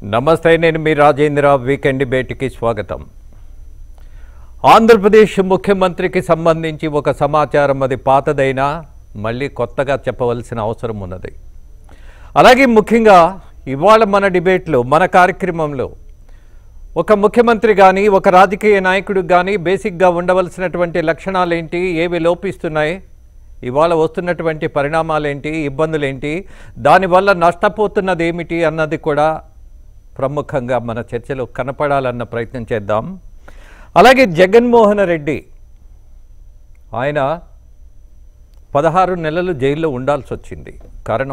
నమస్తే నేను మీ రాజేంద్ర వీకెండ్ డిబేట్కి స్వాగతం ఆంధ్రప్రదేశ్ ముఖ్యమంత్రికి సంబంధించి ఒక సమాచారం అది పాతదైనా మళ్ళీ కొత్తగా చెప్పవలసిన అవసరం ఉన్నది అలాగే ముఖ్యంగా ఇవాళ మన డిబేట్లో మన కార్యక్రమంలో ఒక ముఖ్యమంత్రి కానీ ఒక రాజకీయ నాయకుడికి కానీ బేసిక్గా ఉండవలసినటువంటి లక్షణాలు ఏంటి ఏవి లోపిస్తున్నాయి ఇవాళ వస్తున్నటువంటి పరిణామాలేంటి ఇబ్బందులేంటి దానివల్ల నష్టపోతున్నది ఏమిటి అన్నది కూడా ప్రముఖంగా మన చర్చలో కనపడాలన్న ప్రయత్నం చేద్దాం అలాగే జగన్మోహన్ రెడ్డి ఆయన పదహారు నెలలు జైల్లో ఉండాల్సి వచ్చింది కారణం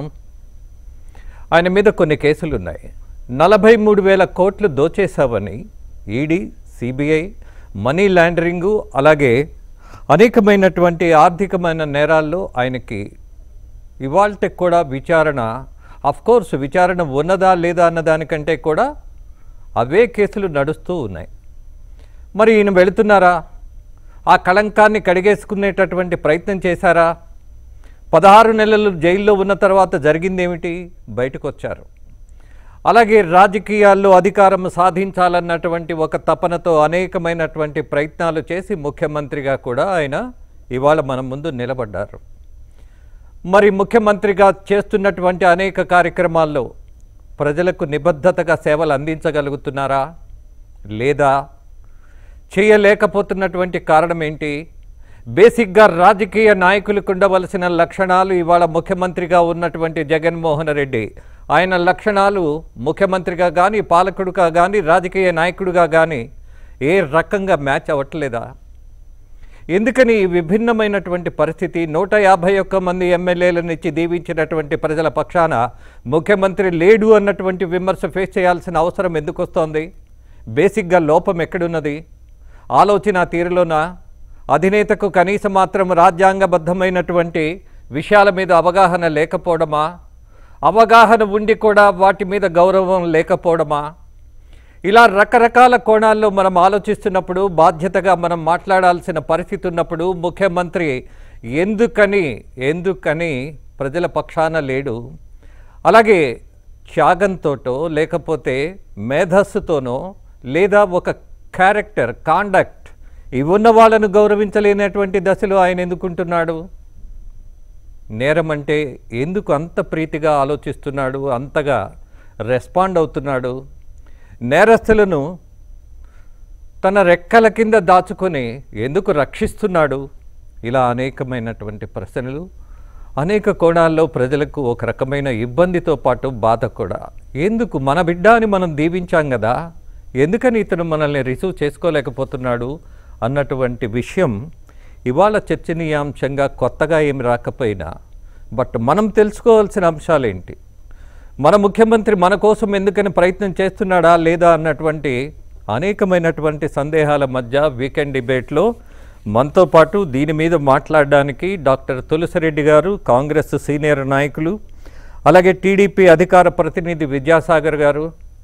ఆయన మీద కొన్ని కేసులు ఉన్నాయి నలభై మూడు వేల కోట్లు దోచేశావని ఈడీ సిబిఐ మనీ లాండరింగు అలాగే అనేకమైనటువంటి ఆర్థికమైన నేరాల్లో ఆయనకి ఇవాళకి కూడా విచారణ కోర్స్ విచారణ ఉన్నదా లేదా అన్న దానికంటే కూడా అవే కేసులు నడుస్తూ ఉన్నాయి మరి ఈయన వెళుతున్నారా ఆ కళంకాన్ని కడిగేసుకునేటటువంటి ప్రయత్నం చేశారా పదహారు నెలలు జైల్లో ఉన్న తర్వాత జరిగిందేమిటి బయటకు వచ్చారు అలాగే రాజకీయాల్లో అధికారం సాధించాలన్నటువంటి ఒక తపనతో అనేకమైనటువంటి ప్రయత్నాలు చేసి ముఖ్యమంత్రిగా కూడా ఆయన ఇవాళ మన ముందు నిలబడ్డారు మరి ముఖ్యమంత్రిగా చేస్తున్నటువంటి అనేక కార్యక్రమాల్లో ప్రజలకు నిబద్ధతగా సేవలు అందించగలుగుతున్నారా లేదా చేయలేకపోతున్నటువంటి కారణం ఏంటి బేసిక్గా రాజకీయ నాయకులకు ఉండవలసిన లక్షణాలు ఇవాళ ముఖ్యమంత్రిగా ఉన్నటువంటి జగన్మోహన్ రెడ్డి ఆయన లక్షణాలు ముఖ్యమంత్రిగా కానీ పాలకుడుగా కానీ రాజకీయ నాయకుడిగా కానీ ఏ రకంగా మ్యాచ్ అవ్వట్లేదా ఎందుకని ఈ విభిన్నమైనటువంటి పరిస్థితి నూట యాభై ఒక్క మంది ఎమ్మెల్యేలను ఇచ్చి దీవించినటువంటి ప్రజల పక్షాన ముఖ్యమంత్రి లేడు అన్నటువంటి విమర్శ ఫేస్ చేయాల్సిన అవసరం ఎందుకు వస్తోంది బేసిక్గా లోపం ఎక్కడున్నది ఆలోచన తీరులోన అధినేతకు కనీసం మాత్రం రాజ్యాంగబద్ధమైనటువంటి విషయాల మీద అవగాహన లేకపోవడమా అవగాహన ఉండి కూడా వాటి మీద గౌరవం లేకపోవడమా ఇలా రకరకాల కోణాల్లో మనం ఆలోచిస్తున్నప్పుడు బాధ్యతగా మనం మాట్లాడాల్సిన పరిస్థితి ఉన్నప్పుడు ముఖ్యమంత్రి ఎందుకని ఎందుకని ప్రజల పక్షాన లేడు అలాగే త్యాగంతోటో లేకపోతే మేధస్సుతోనో లేదా ఒక క్యారెక్టర్ కాండక్ట్ ఇవి ఉన్న వాళ్ళను గౌరవించలేనటువంటి దశలో ఆయన ఎందుకుంటున్నాడు నేరం అంటే ఎందుకు అంత ప్రీతిగా ఆలోచిస్తున్నాడు అంతగా రెస్పాండ్ అవుతున్నాడు నేరస్తులను తన రెక్కల కింద దాచుకొని ఎందుకు రక్షిస్తున్నాడు ఇలా అనేకమైనటువంటి ప్రశ్నలు అనేక కోణాల్లో ప్రజలకు ఒక రకమైన ఇబ్బందితో పాటు బాధ కూడా ఎందుకు మన బిడ్డ అని మనం దీవించాం కదా ఎందుకని ఇతను మనల్ని రిసీవ్ చేసుకోలేకపోతున్నాడు అన్నటువంటి విషయం ఇవాళ చర్చనీయాంశంగా కొత్తగా ఏమి రాకపోయినా బట్ మనం తెలుసుకోవాల్సిన అంశాలేంటి మన ముఖ్యమంత్రి మన కోసం ఎందుకని ప్రయత్నం చేస్తున్నాడా లేదా అన్నటువంటి అనేకమైనటువంటి సందేహాల మధ్య వీకెండ్ డిబేట్లో మనతో పాటు దీని మీద మాట్లాడడానికి డాక్టర్ తులసిరెడ్డి గారు కాంగ్రెస్ సీనియర్ నాయకులు అలాగే టీడీపీ అధికార ప్రతినిధి విద్యాసాగర్ గారు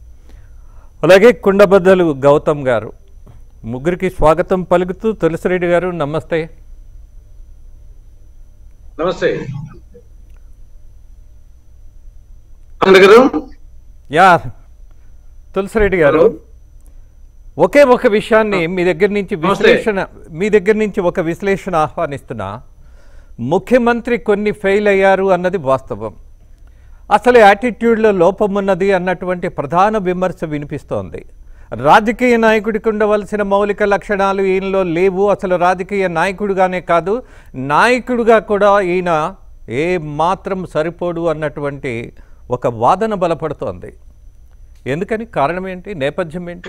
అలాగే కుండబద్దలు గౌతమ్ గారు ముగ్గురికి స్వాగతం పలుకుతూ తులసిరెడ్డి గారు నమస్తే నమస్తే ఆనంద్ గారు యా తులసిరెడ్డి గారు ఒకే ఒక విషయాన్ని మీ దగ్గర నుంచి నమస్తే. విశ్లేషణ మీ దగ్గర నుంచి ఒక విశ్లేషణ ఆహ్వానిస్తున్నా ముఖ్యమంత్రి కొన్ని ఫెయిల్ అయ్యారు అన్నది వాస్తవం అసలు యాటిట్యూడ్లో లోపం ఉన్నది అన్నటువంటి ప్రధాన విమర్శ వినిపిస్తోంది రాజకీయ నాయకుడికి ఉండవలసిన మౌలిక లక్షణాలు ఈయనలో లేవు అసలు రాజకీయ నాయకుడిగానే కాదు నాయకుడిగా కూడా ఈయన ఏ మాత్రం సరిపోడు అన్నటువంటి ఒక వాదన బలపడుతోంది ఎందుకని కారణం ఏంటి నేపథ్యం ఏంటి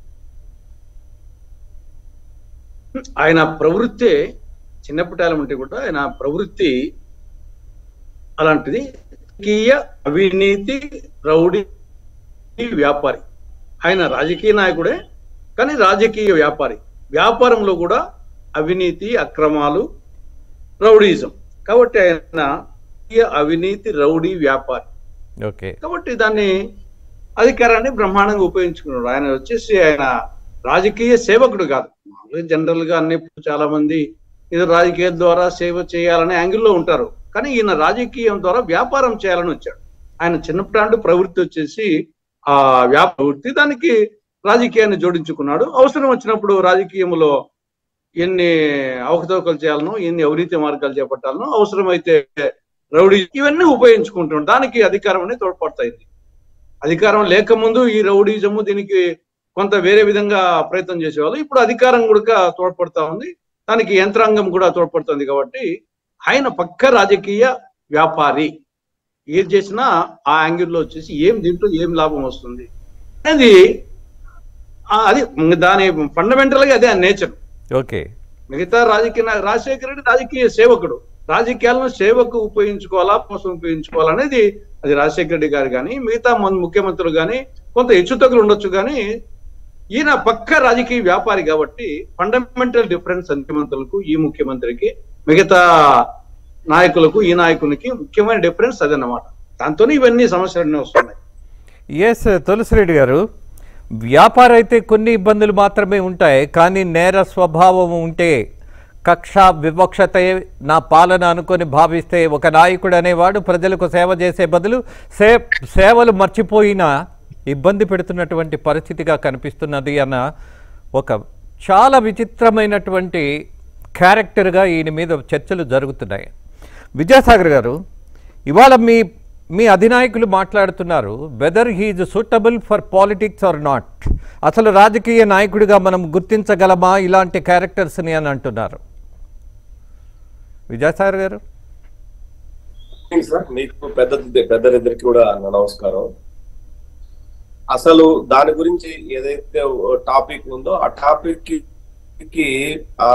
ఆయన ప్రవృత్తి చిన్నప్పటాలం ఉంటే కూడా ఆయన ప్రవృత్తి అలాంటిది రాజకీయ అవినీతి రౌడీ వ్యాపారి ఆయన రాజకీయ నాయకుడే కానీ రాజకీయ వ్యాపారి వ్యాపారంలో కూడా అవినీతి అక్రమాలు రౌడీజం కాబట్టి ఆయన రాజకీయ అవినీతి రౌడీ వ్యాపారి ఓకే కాబట్టి దాన్ని అధికారాన్ని బ్రహ్మాండంగా ఉపయోగించుకున్నాడు ఆయన వచ్చేసి ఆయన రాజకీయ సేవకుడు కాదు మామూలుగా జనరల్ గా అన్ని చాలా మంది ఏదో రాజకీయం ద్వారా సేవ చేయాలనే యాంగిల్లో ఉంటారు కానీ ఈయన రాజకీయం ద్వారా వ్యాపారం చేయాలని వచ్చాడు ఆయన చిన్నప్పటి ప్రవృత్తి వచ్చేసి ఆ వ్యాపార వృత్తి దానికి రాజకీయాన్ని జోడించుకున్నాడు అవసరం వచ్చినప్పుడు రాజకీయంలో ఎన్ని అవకతవకలు చేయాలనో ఎన్ని అవినీతి మార్గాలు చేపట్టాలనో అవసరమైతే రౌడీ ఇవన్నీ ఉపయోగించుకుంటున్నాడు దానికి అధికారం అనేది తోడ్పడతాయి అధికారం లేకముందు ఈ రౌడీజము దీనికి కొంత వేరే విధంగా ప్రయత్నం చేసేవాళ్ళు ఇప్పుడు అధికారం కూడా తోడ్పడతా ఉంది దానికి యంత్రాంగం కూడా తోడ్పడుతుంది కాబట్టి ఆయన పక్క రాజకీయ వ్యాపారి ఏది చేసినా ఆ యాంగిల్లో వచ్చేసి ఏం దీంట్లో ఏం లాభం వస్తుంది అనేది ఆ, అది దాని ఫండమెంటల్ గా అదే నేచర్ ఓకే మిగతా రాజకీయ నా- రాజశేఖర రెడ్డి రాజకీయ సేవకుడు రాజకీయాలను సేవకు ఉపయోగించుకోవాలా కోసం ఉపయోగించుకోవాలా అనేది అది రాజశేఖర రెడ్డి గారు కానీ మిగతా మన ముఖ్యమంత్రులు కానీ కొంత హెచ్చుతగ్గులు ఉండొచ్చు కానీ ఈయన పక్క రాజకీయ వ్యాపారి కాబట్టి ఫండమెంటల్ డిఫరెన్స్ ముఖ్యమంత్రులకు ఈ ముఖ్యమంత్రికి మిగతా నాయకులకు ఈ నాయకునికి ముఖ్యమైన డిఫరెన్స్ అదన్నమాట దాంతోనే ఇవన్నీ సమస్యలన్నీ వస్తున్నాయి ఎస్ తులసిరెడ్డి గారు వ్యాపార అయితే కొన్ని ఇబ్బందులు మాత్రమే ఉంటాయి కానీ నేర స్వభావం ఉంటే కక్ష వివక్షత నా పాలన అనుకొని భావిస్తే ఒక నాయకుడు అనేవాడు ప్రజలకు సేవ చేసే బదులు సే సేవలు మర్చిపోయినా ఇబ్బంది పెడుతున్నటువంటి పరిస్థితిగా కనిపిస్తున్నది అన్న ఒక చాలా విచిత్రమైనటువంటి క్యారెక్టర్గా ఈయన మీద చర్చలు జరుగుతున్నాయి విద్యాసాగర్ గారు ఇవాళ మీ మీ అధినాయకులు మాట్లాడుతున్నారు whether he's suitable for politics or not అసలు రాజకీయ నాయకుడిగా మనం గుర్తించగలమా ఇలాంటి క్యారెక్టర్స్ని అని అంటున్నారు విద్యాసాగర్ గారు సార్ మీకు పెద్ద పెద్దలిద్దరికి కూడా నా నమస్కారం అసలు దాని గురించి ఏదైతే టాపిక్ ఉందో ఆ టాపిక్ కి ఆ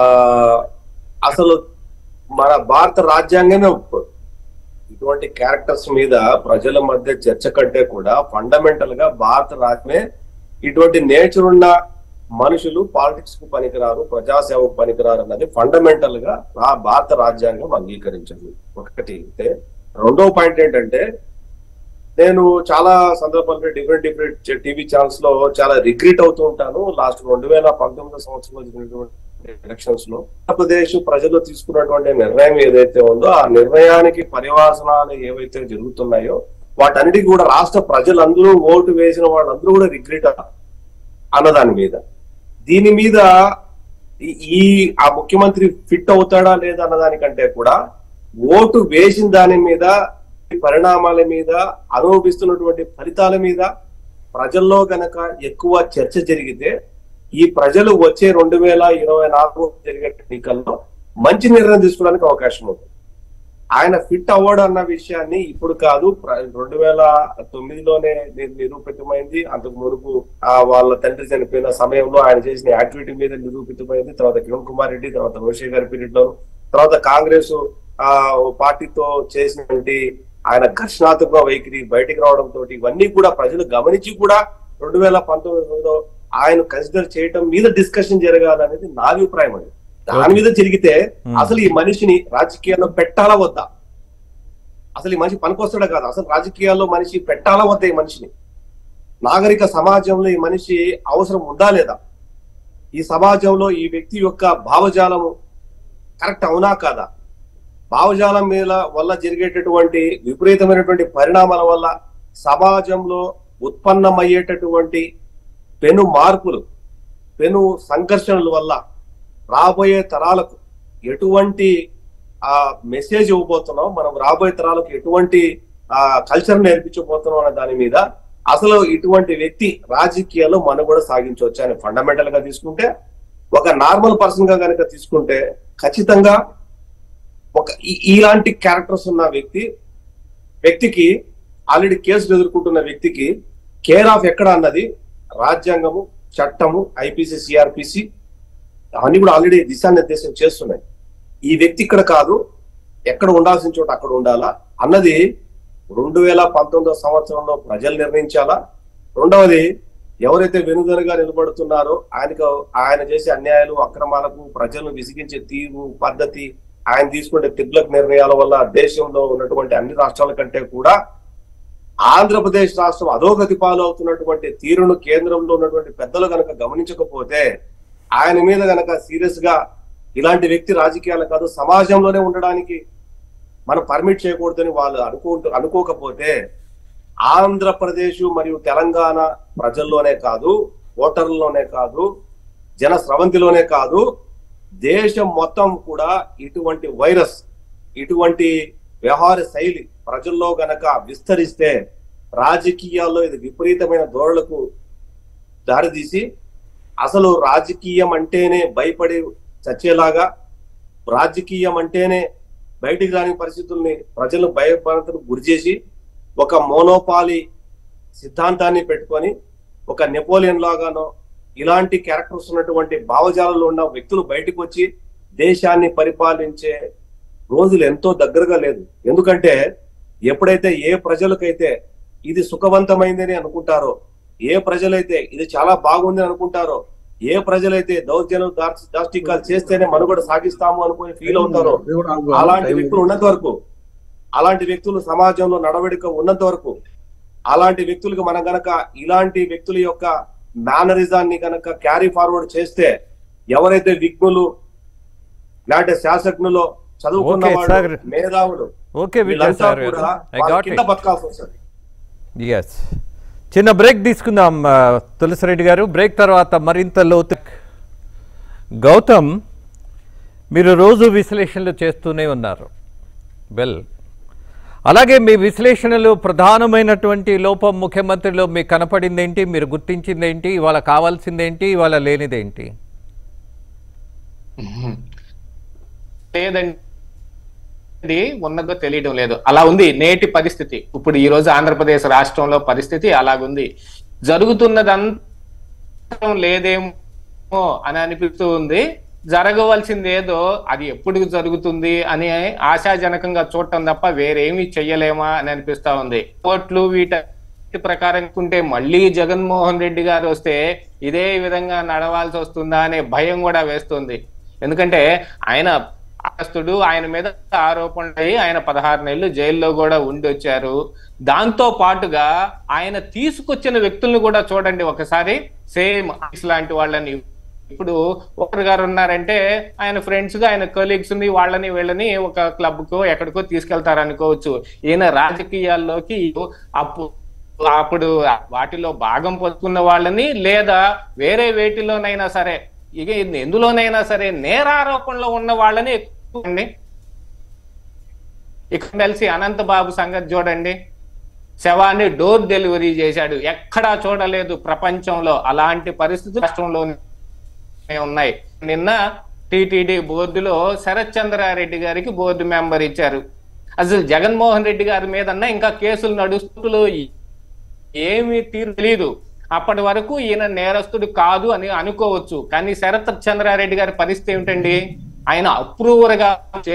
అసలు మన భారత రాజ్యాంగమే ఒప్పుకోదు ఇటువంటి క్యారెక్టర్స్ మీద ప్రజల మధ్య చర్చ కంటే కూడా ఫండమెంటల్ గా భారత రాజ్యమే ఇటువంటి నేచర్ ఉన్న మనుషులు పాలిటిక్స్ కు పనికిరారు ప్రజాసేవకు పనికిరారు అన్నది ఫండమెంటల్ గా రా భారత రాజ్యాంగం అంగీకరించదు ఒకటి అయితే రెండో పాయింట్ ఏంటంటే నేను చాలా సందర్భాల్లో డిఫరెంట్ డిఫరెంట్ టీవీ ఛానల్స్ లో చాలా రిగ్రెట్ అవుతూ ఉంటాను లాస్ట్ రెండు వేల పంతొమ్మిదో సంవత్సరంలో జరిగినటువంటి ఎలక్షన్స్ లో ఆంధ్రప్రదేశ్ ప్రజలు తీసుకున్నటువంటి నిర్ణయం ఏదైతే ఉందో ఆ నిర్ణయానికి పర్యవసనాలు ఏవైతే జరుగుతున్నాయో వాటన్నిటికీ కూడా రాష్ట్ర ప్రజలందరూ ఓటు వేసిన వాళ్ళందరూ కూడా రిగ్రెట్ అన్న దాని మీద దీని మీద ఈ- ఈ ఆ ముఖ్యమంత్రి ఫిట్ అవుతాడా లేదా అన్న దానికంటే కూడా ఓటు వేసిన దాని మీద ఈ పరిణామాల మీద అనుభవిస్తున్నటువంటి ఫలితాల మీద ప్రజల్లో గనక ఎక్కువ చర్చ జరిగితే ఈ ప్రజలు వచ్చే రెండు వేల ఇరవై నాలుగు జరిగే ఎన్నికల్లో మంచి నిర్ణయం తీసుకోవడానికి అవకాశం ఉంది ఆయన ఫిట్ అవ్వడం అన్న విషయాన్ని ఇప్పుడు కాదు ప్ర- రెండు వేల తొమ్మిదిలోనే ని- నిరూపితమైంది అంతకు మునుపు ఆ వాళ్ళ తండ్రి చనిపోయిన సమయంలో ఆయన చేసిన యాక్టివిటీ మీద నిరూపితమైంది తర్వాత కిరణ్ కుమార్ రెడ్డి తర్వాత రోషే గారి పీరియడ్ లో తర్వాత కాంగ్రెస్ ఆ పార్టీతో చేసినటువంటి ఆయన ఘర్షణాత్మక వైఖరి బయటికి రావడం తోటి ఇవన్నీ కూడా ప్రజలు గమనించి కూడా రెండు వేల పంతొమ్మిదిలో ఆయన కన్సిడర్ చేయటం మీద డిస్కషన్ జరగాలనేది నా అభిప్రాయం అండి దాని మీద జరిగితే Hmm. అసలు ఈ మనిషిని రాజకీయాల్లో పెట్టాలా వద్దా అసలు ఈ మనిషి పనికొస్తాడా కాదు అసలు రాజకీయాల్లో మనిషి పెట్టాలా వద్దా ఈ మనిషిని నాగరిక సమాజంలో ఈ మనిషి అవసరం ఉందా లేదా ఈ సమాజంలో ఈ వ్యక్తి యొక్క భావజాలము కరెక్ట్ అవునా కాదా భావజాలం మీద వల్ల జరిగేటటువంటి విపరీతమైనటువంటి పరిణామాల వల్ల సమాజంలో ఉత్పన్నమయ్యేటటువంటి పెను మార్పులు పెను సంఘర్షణల వల్ల రాబోయే తరాలకు ఎటువంటి ఆ మెసేజ్ ఇవ్వబోతున్నాం మనం రాబోయే తరాలకు ఎటువంటి ఆ కల్చర్ నేర్పించబోతున్నాం అనే దాని మీద అసలు ఇటువంటి వ్యక్తి రాజకీయాల్లో మనుగడ సాగించవచ్చు అని ఫండమెంటల్ గా తీసుకుంటే ఒక నార్మల్ పర్సన్ గా కనుక తీసుకుంటే ఖచ్చితంగా ఒక ఈ- ఇలాంటి క్యారెక్టర్స్ ఉన్న వ్యక్తి వ్యక్తికి ఆల్రెడీ కేసులు ఎదుర్కొంటున్న వ్యక్తికి కేర్ ఆఫ్ ఎక్కడ అన్నది రాజ్యాంగము చట్టము ఐపీసీ సిఆర్పిసి అవన్నీ కూడా ఆల్రెడీ దిశానిర్దేశం చేస్తున్నాయి ఈ వ్యక్తి ఇక్కడ కాదు ఎక్కడ ఉండాల్సిన చోట అక్కడ ఉండాలా అన్నది రెండు వేల పంతొమ్మిదో సంవత్సరంలో ప్రజలు నిర్ణయించాలా రెండవది ఎవరైతే వెనుదనుగా నిలబడుతున్నారో ఆయనకు ఆయన చేసే అన్యాయాలు అక్రమాలకు ప్రజలను విసిగించే తీరు పద్ధతి ఆయన తీసుకునే తిగ్లక్ నిర్ణయాల వల్ల దేశంలో ఉన్నటువంటి అన్ని రాష్ట్రాల కంటే కూడా ఆంధ్రప్రదేశ్ రాష్ట్రం అధోగతి పాలు అవుతున్నటువంటి తీరును కేంద్రంలో ఉన్నటువంటి పెద్దలు గనక గమనించకపోతే ఆయన మీద గనక సీరియస్ గా ఇలాంటి వ్యక్తి రాజకీయాలు కాదు సమాజంలోనే ఉండడానికి మనం పర్మిట్ చేయకూడదని వాళ్ళు అనుకుంటూ అనుకోకపోతే ఆంధ్రప్రదేశ్ మరియు తెలంగాణ ప్రజల్లోనే కాదు ఓటర్లలోనే కాదు జన స్రవంతిలోనే కాదు దేశం మొత్తం కూడా ఇటువంటి వైరస్ ఇటువంటి వ్యవహార శైలి ప్రజల్లో గనక విస్తరిస్తే రాజకీయాల్లో ఇది విపరీతమైన ధోరణులకు దారితీసి అసలు రాజకీయం అంటేనే భయపడి చచ్చేలాగా రాజకీయం అంటేనే బయటికి రాని పరిస్థితుల్ని ప్రజలు భయపడతకు గురి చేసి ఒక మోనోపాలి సిద్ధాంతాన్ని పెట్టుకొని ఒక నెపోలియన్ లాగానో ఇలాంటి క్యారెక్టర్స్ ఉన్నటువంటి భావజాలంలో ఉన్న వ్యక్తులు బయటకు వచ్చి దేశాన్ని పరిపాలించే రోజులు ఎంతో దగ్గరగా లేదు ఎందుకంటే ఎప్పుడైతే ఏ ప్రజలకైతే ఇది సుఖవంతమైందని అనుకుంటారో ఏ ప్రజలైతే ఇది చాలా బాగుంది అనుకుంటారో ఏ ప్రజలైతే దౌర్జన్యం దార్చ- దాష్టికాలు చేస్తేనే మనుగడ సాగిస్తాము అనుకుని ఫీల్ అవుతారో అలాంటి వ్యక్తులు ఉన్నంత వరకు అలాంటి వ్యక్తులు సమాజంలో నడవడిక ఉన్నంత వరకు అలాంటి వ్యక్తులకు మనం గనక ఇలాంటి వ్యక్తుల యొక్క మేనరిజాన్ని గనక క్యారీ ఫార్వర్డ్ చేస్తే ఎవరైతే విఘ్నులు లేదంటే శాసకులు చదువుకున్న Okay, వాళ్ళు sir. మేధావులు ఓకే విజయ్ వీళ్ళంతా సార్ కూడా ఐ వాళ్ళ గాట్ కింద బతకాల్సి వస్తుంది ఎస్ చిన్న బ్రేక్ తీసుకుందాం ఆ, తులసిరెడ్డి గారు బ్రేక్ తర్వాత మరింత లోతు గౌతమ్ మీరు రోజు విశ్లేషణలు చేస్తూనే ఉన్నారు వెల్ అలాగే మీ విశ్లేషణలు ప్రధానమైనటువంటి లోపం ముఖ్యమంత్రిలో మీకు కనపడింది ఏంటి మీరు గుర్తించింది ఏంటి ఇవాళ కావాల్సిందేంటి ఇవాళ లేనిదేంటి లేదండి ఉన్నదో తెలియడం లేదు అలా ఉంది నేటి పరిస్థితి ఇప్పుడు ఈ రోజు ఆంధ్రప్రదేశ్ రాష్ట్రంలో పరిస్థితి అలాగుంది జరుగుతున్నదంతా లేదేమో అని అనిపిస్తూ ఉంది జరగవలసింది ఏదో అది ఎప్పుడు జరుగుతుంది అని ఆశాజనకంగా చూడటం తప్ప వేరేమీ చెయ్యలేమా అని అనిపిస్తా ఉంది కోట్లు వీట ప్రకారం కుంటే మళ్ళీ జగన్మోహన్ రెడ్డి గారు వస్తే ఇదే విధంగా నడవాల్సి వస్తుందా అనే భయం కూడా వేస్తుంది ఎందుకంటే ఆయన ఆస్తుడు ఆయన మీద ఆరోపణలు ఆయన పదహారు నెలలు జైల్లో కూడా ఉండి వచ్చారు దాంతో పాటుగా ఆయన తీసుకొచ్చిన వ్యక్తులను కూడా చూడండి ఒకసారి సేమ్ లాంటి వాళ్ళని ఇప్పుడు ఒకరు గారు ఉన్నారంటే ఆయన ఫ్రెండ్స్ గా ఆయన కొలీగ్స్ ని వాళ్ళని వీళ్ళని ఒక క్లబ్ కో ఎక్కడికో తీసుకెళ్తారు అనుకోవచ్చు ఈయన రాజకీయాల్లోకి అప్పు అప్పుడు వాటిలో భాగం పొందుకున్న వాళ్ళని లేదా వేరే వేటిలోనైనా సరే ఇక ఎందులోనైనా సరే నేరారోపణలో ఉన్న వాళ్ళని ఎక్కువ అండి ఇక్కడ కలిసి అనంత బాబు సంగతి చూడండి శవాన్ని డోర్ డెలివరీ చేశాడు ఎక్కడా చూడలేదు ప్రపంచంలో అలాంటి పరిస్థితులు రాష్ట్రంలోనే ఉన్నాయి నిన్న టిటిడి బోర్డులో శరత్ చంద్రారెడ్డి గారికి బోర్డు మెంబర్ ఇచ్చారు అసలు జగన్మోహన్ రెడ్డి గారి మీద ఇంకా కేసులు నడుస్తూ ఏమీ తీరు తెలియదు అప్పటి వరకు ఈయన నేరస్తుడు కాదు అని అనుకోవచ్చు కానీ శరత్ చంద్రారెడ్డి గారి పరిస్థితి ఏమిటండి ఆయన అప్రూవర్ గా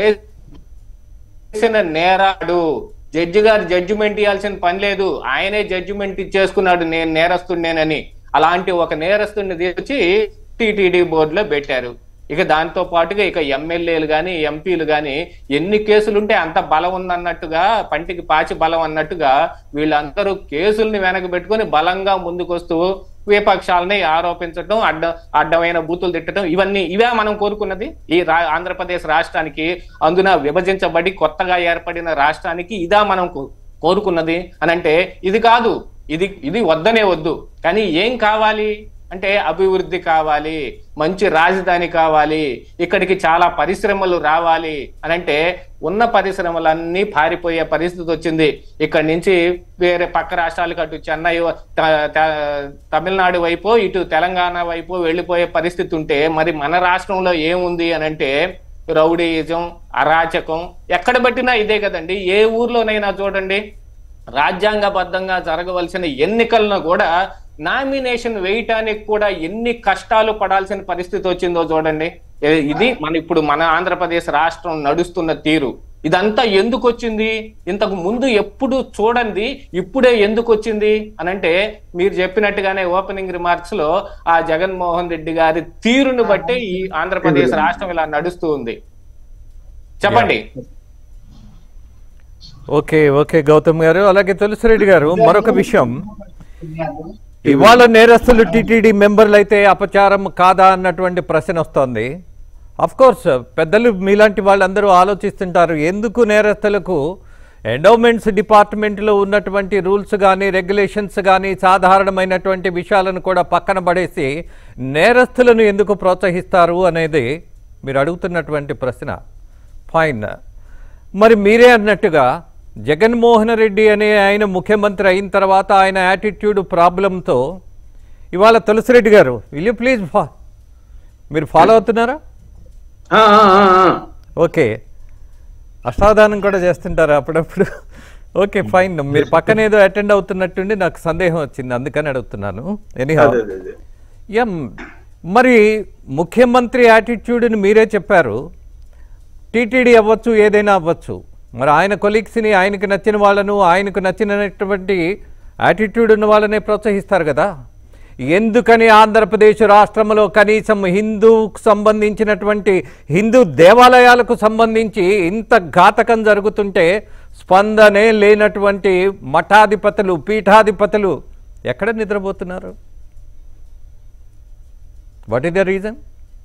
చేసిన నేరాడు జడ్జి గారు జడ్జిమెంట్ ఇవ్వాల్సిన పని లేదు ఆయనే జడ్జిమెంట్ ఇచ్చేసుకున్నాడు నేను నేరస్తుడినేనని అలాంటి ఒక నేరస్తుడిని తీసుకొచ్చి టిటిడి బోర్డులో పెట్టారు ఇక దాంతో పాటుగా ఇక ఎమ్మెల్యేలు కానీ ఎంపీలు కానీ ఎన్ని కేసులుంటే అంత బలం ఉందన్నట్టుగా పంటికి పాచి బలం అన్నట్టుగా వీళ్ళందరూ కేసుల్ని వెనక పెట్టుకొని బలంగా ముందుకొస్తూ విపక్షాలని ఆరోపించడం అడ్డ అడ్డమైన బూతులు తిట్టడం ఇవన్నీ ఇవే మనం కోరుకున్నది ఈ రా ఆంధ్రప్రదేశ్ రాష్ట్రానికి అందున విభజించబడి కొత్తగా ఏర్పడిన రాష్ట్రానికి ఇదా మనం కో- కోరుకున్నది అని అంటే ఇది కాదు ఇది ఇది వద్దనే వద్దు కానీ ఏం కావాలి అంటే అభివృద్ధి కావాలి మంచి రాజధాని కావాలి ఇక్కడికి చాలా పరిశ్రమలు రావాలి అని అంటే ఉన్న పరిశ్రమలన్నీ పారిపోయే పరిస్థితి వచ్చింది ఇక్కడి నుంచి వేరే పక్క రాష్ట్రాలకు అటు చెన్నై త- త- తమిళనాడు వైపు ఇటు తెలంగాణ వైపు వెళ్ళిపోయే పరిస్థితి ఉంటే మరి మన రాష్ట్రంలో ఏముంది అని అంటే రౌడీయిజం అరాచకం ఎక్కడ పట్టినా ఇదే కదండి ఏ ఊర్లోనైనా చూడండి రాజ్యాంగబద్ధంగా జరగవలసిన ఎన్నికలను కూడా నామినేషన్ వేయటానికి కూడా ఎన్ని కష్టాలు పడాల్సిన పరిస్థితి వచ్చిందో చూడండి ఏ- ఇది మన ఇప్పుడు మన ఆంధ్రప్రదేశ్ రాష్ట్రం నడుస్తున్న తీరు ఇదంతా ఎందుకు వచ్చింది ఇంతకు ముందు ఎప్పుడు చూడండి ఇప్పుడే ఎందుకు వచ్చింది అని అంటే మీరు చెప్పినట్టుగానే ఓపెనింగ్ రిమార్క్స్ లో ఆ జగన్మోహన్ రెడ్డి గారి తీరును బట్టి ఈ ఆంధ్రప్రదేశ్ రాష్ట్రం ఇలా నడుస్తూ ఉంది చెప్పండి ఓకే ఓకే గౌతమ్ గారు అలాగే తులసిరెడ్డి గారు మరొక విషయం ఇవాళ నేరస్తులు టీటీడీ మెంబర్లు అయితే అపచారం కాదా అన్నటువంటి ప్రశ్న వస్తోంది అఫ్ కోర్స్ పెద్దలు మీలాంటి వాళ్ళందరూ ఆలోచిస్తుంటారు ఎందుకు నేరస్తులకు ఎండోమెంట్స్ డిపార్ట్మెంట్లో ఉన్నటువంటి రూల్స్ కానీ రెగ్యులేషన్స్ కానీ సాధారణమైనటువంటి విషయాలను కూడా పక్కన పడేసి నేరస్తులను ఎందుకు ప్రోత్సహిస్తారు అనేది మీరు అడుగుతున్నటువంటి ప్రశ్న ఫైన్ మరి మీరే అన్నట్టుగా జగన్మోహన్ రెడ్డి అనే ఆయన ముఖ్యమంత్రి అయిన తర్వాత ఆయన యాటిట్యూడ్ ప్రాబ్లంతో ఇవాళ తులసిరెడ్డి గారు విల్ యూ ప్లీజ్ ఫా మీరు ఫాలో అవుతున్నారా ఆ, ఆ, ఆ, ఆ. ఓకే అష్టావధానం కూడా చేస్తుంటారా అప్పుడప్పుడు ఓకే ఫైన్ మీరు పక్కన ఏదో అటెండ్ అవుతున్నట్టుండి నాకు సందేహం వచ్చింది అందుకని అడుగుతున్నాను ఎనీహౌ అదే అదే అదే ఎం మరి ముఖ్యమంత్రి యాటిట్యూడ్ని మీరే చెప్పారు టీటీడీ అవ్వచ్చు ఏదైనా అవ్వచ్చు మరి ఆయన కొలీగ్స్ని ఆయనకు నచ్చిన వాళ్ళను ఆయనకు నచ్చినటువంటి యాటిట్యూడ్ ఉన్న వాళ్ళనే ప్రోత్సహిస్తారు కదా ఎందుకని ఆంధ్రప్రదేశ్ రాష్ట్రంలో కనీసం హిందూకు సంబంధించినటువంటి హిందూ దేవాలయాలకు సంబంధించి ఇంత ఘాతకం జరుగుతుంటే స్పందనే లేనటువంటి మఠాధిపతులు పీఠాధిపతులు ఎక్కడ నిద్రపోతున్నారు వాట్ ఈస్ ద రీజన్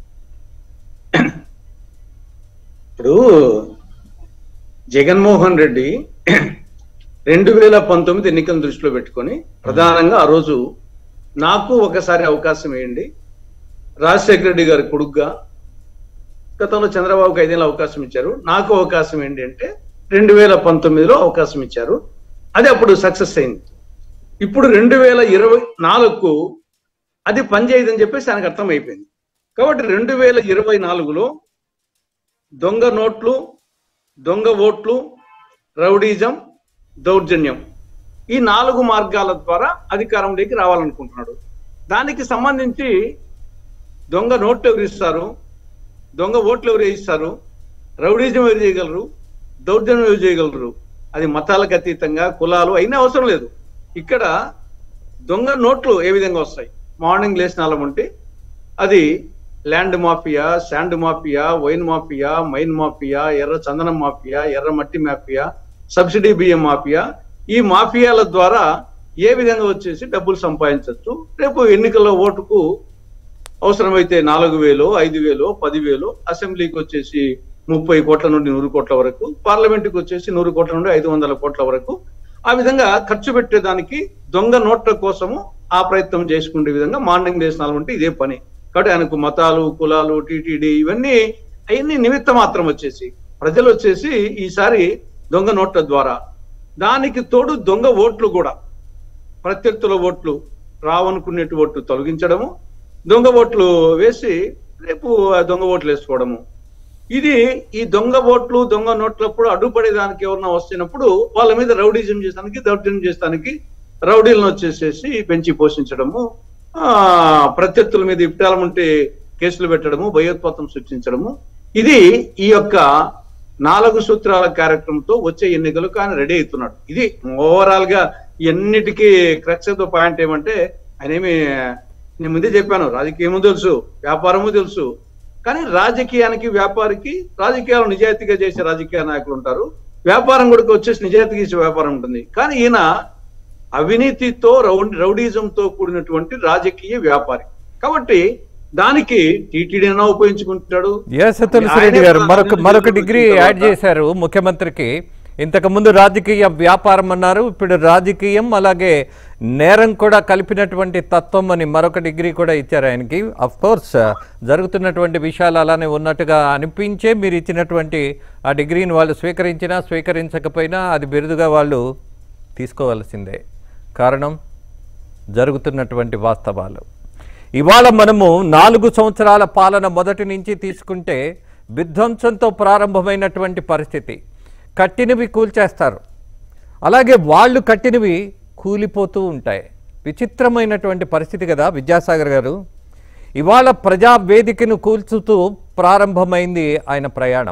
ఇప్పుడు జగన్మోహన్ రెడ్డి రెండు వేల పంతొమ్మిది ఎన్నికలను దృష్టిలో పెట్టుకొని ప్రధానంగా ఆ రోజు నాకు ఒకసారి అవకాశం వేయండి రాజశేఖర రెడ్డి గారి కొడుగ్గా గతంలో చంద్రబాబుకి ఐదేళ్ళ అవకాశం ఇచ్చారు నాకు అవకాశం ఏంటి అంటే రెండు వేల పంతొమ్మిదిలో అవకాశం ఇచ్చారు అది అప్పుడు సక్సెస్ అయింది ఇప్పుడు రెండు వేల ఇరవై నాలుగుకు అది పనిచేయదని చెప్పేసి ఆయనకు అర్థమైపోయింది కాబట్టి రెండు వేల ఇరవై నాలుగులో దొంగ నోట్లు దొంగ ఓట్లు రౌడీజం దౌర్జన్యం ఈ నాలుగు మార్గాల ద్వారా అధికారంలోకి రావాలనుకుంటున్నాడు దానికి సంబంధించి దొంగ నోట్లు ఎవరు ఇస్తారు దొంగ ఓట్లు ఎవరు వేయిస్తారు రౌడీజం ఎవరు చేయగలరు దౌర్జన్యం ఎవరు చేయగలరు అది మతాలకు అతీతంగా కులాలు అయినా అవసరం లేదు ఇక్కడ దొంగ నోట్లు ఏ విధంగా వస్తాయి మార్నింగ్ లేసినాలం ఉంటే అది land mafia sand mafia wine mafia mine mafia ఎర్ర చందనం మాఫియా ఎర్ర మట్టి మాఫియా సబ్సిడీ బియ్యం మాఫియా ఈ మాఫియాల ద్వారా ఏ విధంగా వచ్చేసి డబ్బులు సంపాదించవచ్చు రేపు ఎన్నికల్లో ఓటుకు అవసరమైతే నాలుగు వేలు ఐదు వేలు పదివేలు అసెంబ్లీకి వచ్చేసి ముప్పై కోట్ల నుండి నూరు కోట్ల వరకు పార్లమెంటుకి వచ్చేసి నూరు కోట్ల నుండి ఐదు వందల కోట్ల వరకు ఆ విధంగా ఖర్చు పెట్టేదానికి దొంగ నోట్ల కోసము ఆ ప్రయత్నం చేసుకునే విధంగా మార్నింగ్ చేసిన ఉంటే ఇదే పని కాబట్టి ఆయనకు మతాలు కులాలు టీటీడీ ఇవన్నీ అవన్నీ నిమిత్త మాత్రం వచ్చేసి ప్రజలు వచ్చేసి ఈసారి దొంగ నోట్ల ద్వారా దానికి తోడు దొంగ ఓట్లు కూడా ప్రత్యర్థుల ఓట్లు రావనుకునేటి ఓట్లు తొలగించడము దొంగ ఓట్లు వేసి రేపు ఆ దొంగ ఓట్లు వేసుకోవడము ఇది ఈ దొంగ ఓట్లు దొంగ నోట్లప్పుడు అడ్డుపడేదానికి ఎవరన్నా వస్తున్నప్పుడు వాళ్ళ మీద రౌడీజం చేసానికి దౌర్జన్యం చేస్తానికి రౌడీలను వచ్చేసేసి పెంచి పోషించడము ఆ ప్రత్యర్థుల మీద ఇప్టాలముంటే కేసులు పెట్టడము భయోత్పాతం సృష్టించడము ఇది ఈ యొక్క నాలుగు సూత్రాల కార్యక్రమంతో వచ్చే ఎన్నికలకు ఆయన రెడీ అవుతున్నాడు ఇది ఓవరాల్ గా ఎన్నిటికీ క్రక్స్ పాయింట్ ఏమంటే ఆయన ఏమి నేను ముందే చెప్పాను రాజకీయము తెలుసు వ్యాపారము తెలుసు కానీ రాజకీయానికి వ్యాపారికి రాజకీయాలు నిజాయితీగా చేసే రాజకీయ నాయకులు ఉంటారు వ్యాపారం కూడా వచ్చేసి నిజాయితీగా చేసే వ్యాపారం ఉంటుంది కానీ ఈయన అవినీతితో రౌ- రౌడీజంతో కూడినటువంటి రాజకీయ వ్యాపారి కాబట్టి దానికి టీటీడీ అయినా ఉపయోగించుకుంటాడు ఎస్ తులసిరెడ్డి గారు మరొక మరొక డిగ్రీ యాడ్ చేశారు ముఖ్యమంత్రికి ఇంతకుముందు రాజకీయ వ్యాపారం అన్నారు ఇప్పుడు రాజకీయం అలాగే నేరం కూడా కలిపినటువంటి తత్వం అని మరొక డిగ్రీ కూడా ఇచ్చారు ఆయనకి అఫ్ కోర్స్ జరుగుతున్నటువంటి విషయాలు అలానే ఉన్నట్టుగా అనిపించే మీరు ఇచ్చినటువంటి ఆ డిగ్రీని వాళ్ళు స్వీకరించినా స్వీకరించకపోయినా అది బిరుదుగా వాళ్ళు తీసుకోవాల్సిందే కారణం జరుగుతున్నటువంటి వాస్తవాలు ఇవాళ మనము నాలుగు సంవత్సరాల పాలన మొదటి నుంచి తీసుకుంటే విధ్వంసంతో ప్రారంభమైనటువంటి పరిస్థితి కట్టినవి కూల్చేస్తారు అలాగే వాళ్ళు కట్టినవి కూలిపోతూ ఉంటాయి విచిత్రమైనటువంటి పరిస్థితి కదా విద్యాసాగర్ గారు ఇవాళ ప్రజా వేదికను కూల్చుతూ ప్రారంభమైంది ఆయన ప్రయాణం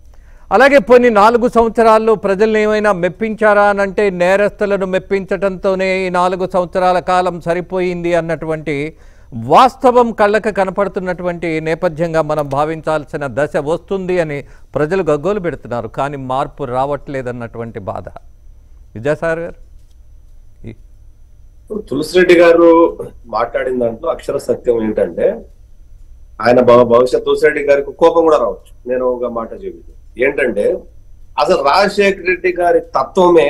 అలాగే కొన్ని నాలుగు సంవత్సరాల్లో ప్రజల్ని ఏమైనా మెప్పించారా అని అంటే నేరస్తులను మెప్పించడంతోనే ఈ నాలుగు సంవత్సరాల కాలం సరిపోయింది అన్నటువంటి వాస్తవం కళ్ళకు కనపడుతున్నటువంటి నేపథ్యంగా మనం భావించాల్సిన దశ వస్తుంది అని ప్రజలు గగ్గోలు పెడుతున్నారు కానీ మార్పు రావట్లేదన్నటువంటి బాధ విద్యాసాగర్ గారు ఈ- ఇప్పుడు తులసిరెడ్డి గారు మాట్లాడిన దాంట్లో అక్షర సత్యం ఏంటంటే ఆయన భవ- భవిష్యత్ తులసిరెడ్డి గారికి కోపం కూడా రావచ్చు నేను ఒక మాట చెబుతాను ఏంటంటే అసలు రాజశేఖర రెడ్డి గారి తత్వమే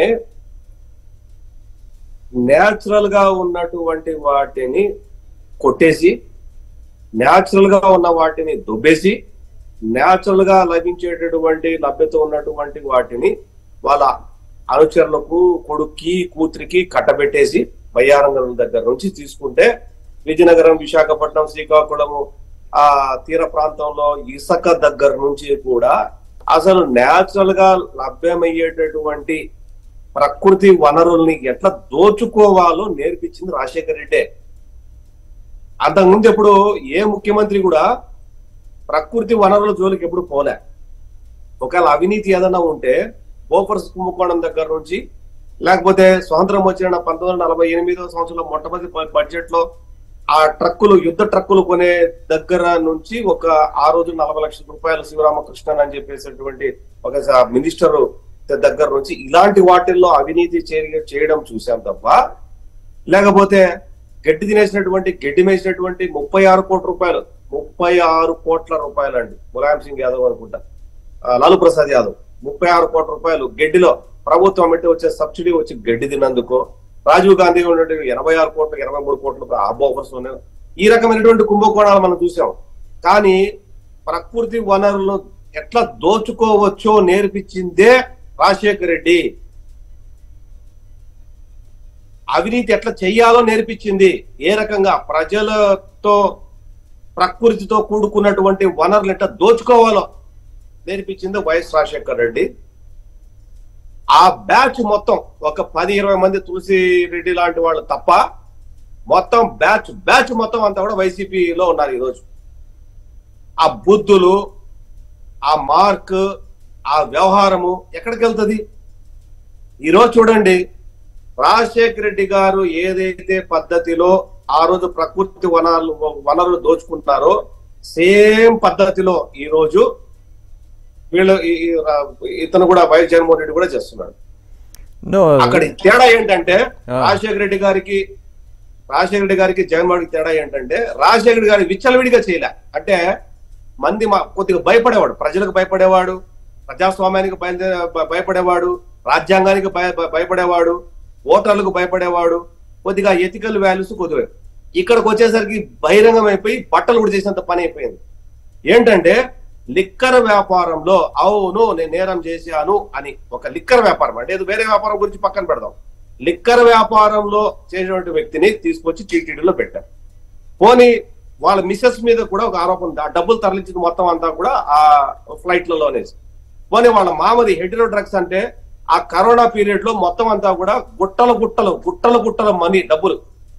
నేచురల్ గా ఉన్నటువంటి వాటిని కొట్టేసి న్యాచురల్ గా ఉన్న వాటిని దుబ్బేసి న్యాచురల్ గా లభించేటటువంటి లభ్యత ఉన్నటువంటి వాటిని వాళ్ళ అనుచరులకు కొడుక్కి కూతురికి కట్టబెట్టేసి బయ్యారంగం దగ్గర నుంచి తీసుకుంటే విజయనగరం విశాఖపట్నం శ్రీకాకుళము ఆ తీర ప్రాంతంలో ఇసుక దగ్గర నుంచి కూడా అసలు న్యాచురల్ గా లభ్యమయ్యేటటువంటి ప్రకృతి వనరుల్ని ఎట్లా దోచుకోవాలో నేర్పించింది రాజశేఖర రెడ్డే అంతకుముందు ఎప్పుడు ఏ ముఖ్యమంత్రి కూడా ప్రకృతి వనరుల జోలికి ఎప్పుడు పోలే ఒకవేళ అవినీతి ఏదైనా ఉంటే బోఫర్స్ కుంభకోణం దగ్గర నుంచి లేకపోతే స్వాతంత్రం వచ్చిన పంతొమ్మిది వందల నలభై ఎనిమిదో సంవత్సరంలో మొట్టమొదటి బడ్జెట్ లో ఆ ట్రక్కులు యుద్ధ ట్రక్కులు కొనే దగ్గర నుంచి ఒక ఆ రోజు నలభై లక్షల రూపాయలు శివరామకృష్ణన్ అని చెప్పేసినటువంటి ఒక మినిస్టర్ దగ్గర నుంచి ఇలాంటి వాటిల్లో అవినీతి చే- చేయడం చూసాం తప్ప లేకపోతే గడ్డి తినేసినటువంటి గడ్డి మేసినటువంటి ముప్పై ఆరు కోట్ల రూపాయలు ముప్పై ఆరు కోట్ల రూపాయలు అండి ములాయం సింగ్ యాదవ్ అనుకుంటా ఆ, లాలూ ప్రసాద్ యాదవ్ ముప్పై ఆరు కోట్ల రూపాయలు గడ్డిలో ప్రభుత్వం అంటే వచ్చే సబ్సిడీ వచ్చి గడ్డి తిన్నందుకు రాజీవ్ గాంధీ ఉన్నటువంటి ఎనభై ఆరు కోట్లు ఎనభై మూడు కోట్లు ఆ ఆఫర్స్ ఉన్నాయి ఈ రకమైనటువంటి కుంభకోణాలు మనం చూసాం కానీ ప్రకృతి వనరులను ఎట్లా దోచుకోవచ్చో నేర్పించిందే రాజశేఖర రెడ్డి అవినీతి ఎట్లా చెయ్యాలో నేర్పించింది ఏ రకంగా ప్రజలతో ప్రకృతితో కూడుకున్నటువంటి వనరులు ఎట్లా దోచుకోవాలో నేర్పించింది వైఎస్ రాజశేఖర్ రెడ్డి ఆ బ్యాచ్ మొత్తం ఒక పది ఇరవై మంది తులసి రెడ్డి లాంటి వాళ్ళు తప్ప మొత్తం బ్యాచ్ బ్యాచ్ మొత్తం అంతా కూడా వైసీపీలో ఉన్నారు ఈరోజు ఆ బుద్ధులు ఆ మార్క్ ఆ వ్యవహారము ఎక్కడికి వెళ్తుంది ఈరోజు చూడండి రాజశేఖర రెడ్డి గారు ఏదైతే పద్ధతిలో ఆ రోజు ప్రకృతి వనాలు వనరులు దోచుకుంటున్నారో సేమ్ పద్ధతిలో ఈ రోజు వీళ్ళు ఈ- ఈ రా- ఇతను కూడా వైఎస్ జగన్మోహన్ రెడ్డి కూడా చేస్తున్నాడు నో అక్కడ తేడా ఏంటంటే ఆ. రాజశేఖర రెడ్డి గారికి రాజశేఖర రెడ్డి గారికి జగన్మోహన్ రెడ్డి తేడా ఏంటంటే రాజశేఖర రెడ్డి గారి విచ్చలవిడిగా చేయలే అంటే మంది మా కొద్దిగా భయపడేవాడు ప్రజలకు భయపడేవాడు ప్రజాస్వామ్యానికి బయలుదే భ- భయపడేవాడు రాజ్యాంగానికి భయ భ- భయపడేవాడు ఓటర్లకు భయపడేవాడు కొద్దిగా ఎథికల్ వాల్యూస్ కొద్దిగా ఇక్కడికి వచ్చేసరికి బహిరంగం అయిపోయి బట్టలు కూడా చేసినంత పని అయిపోయింది ఏంటంటే లిక్కర్ వ్యాపారంలో అవును నేను నేరం చేశాను అని ఒక లిక్కర్ వ్యాపారం అంటే ఇది వేరే వ్యాపారం గురించి పక్కన పెడదాం లిక్కర్ వ్యాపారంలో చేసినటువంటి వ్యక్తిని తీసుకొచ్చి టీటీడీలో పెట్టారు పోనీ వాళ్ళ మిస్సెస్ మీద కూడా ఒక ఆరోపణ ఉంది ఆ డబ్బులు తరలించిన మొత్తం అంతా కూడా ఆ ఫ్లైట్లలోనే పోనీ వాళ్ళ మామది హెడ్రో డ్రగ్స్ అంటే ఆ కరోనా పీరియడ్ లో మొత్తం అంతా కూడా గుట్టల గుట్టలు గుట్టల గుట్టల మనీ డబ్బులు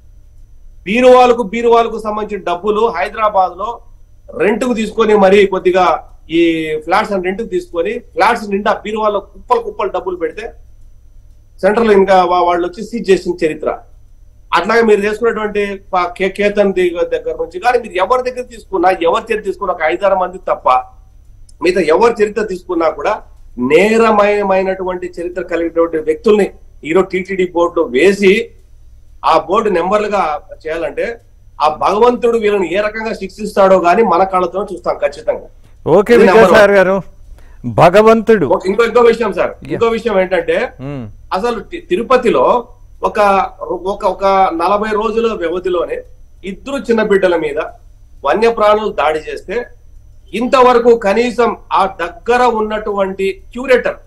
బీరువాలకు బీరువాలకు సంబంధించిన డబ్బులు హైదరాబాద్ లో రెంట్ కు తీసుకొని మరి కొద్దిగా ఈ ఫ్లాట్స్ అని రెంట్ కు తీసుకొని ఫ్లాట్స్ నిండా బీరువాలో కుప్పలు కుప్పలు డబ్బులు పెడితే సెంట్రల్ ఇంకా వా- వాళ్ళు వచ్చి సీజ్ చేసిన చరిత్ర అట్లాగే మీరు చేసుకున్నటువంటి ప- కే- కేతన్ దిగ- దగ్గర నుంచి కానీ మీరు ఎవరి దగ్గర తీసుకున్నా ఎవరి చరిత్ర తీసుకున్నా ఒక ఐదారు మంది తప్ప మిగతా ఎవరి చరిత్ర తీసుకున్నా కూడా నేరమయమైనటువంటి చరిత్ర కలిగినటువంటి వ్యక్తుల్ని ఈరోజు టీటీడీ బోర్డులో వేసి ఆ బోర్డు నెంబర్లుగా చేయాలంటే ఆ భగవంతుడు వీళ్ళని ఏ రకంగా శిక్షిస్తాడో గానీ మన కళ్ళతో చూస్తాం ఖచ్చితంగా ఓకే ఇది నెంబర్ విద్యాసాగర్ గారు భగవంతుడు ఒక- ఇంకో ఇంకో విషయం సార్ ఇంకో విషయం ఏంటంటే ఉమ్, అసలు తి- తిరుపతిలో ఒక ఒక ఒక నలభై రోజుల వ్యవధిలోనే ఇద్దరు చిన్న బిడ్డల మీద వన్యప్రాణులు దాడి చేస్తే ఇంతవరకు కనీసం ఆ దగ్గర ఉన్నటువంటి క్యూరేటర్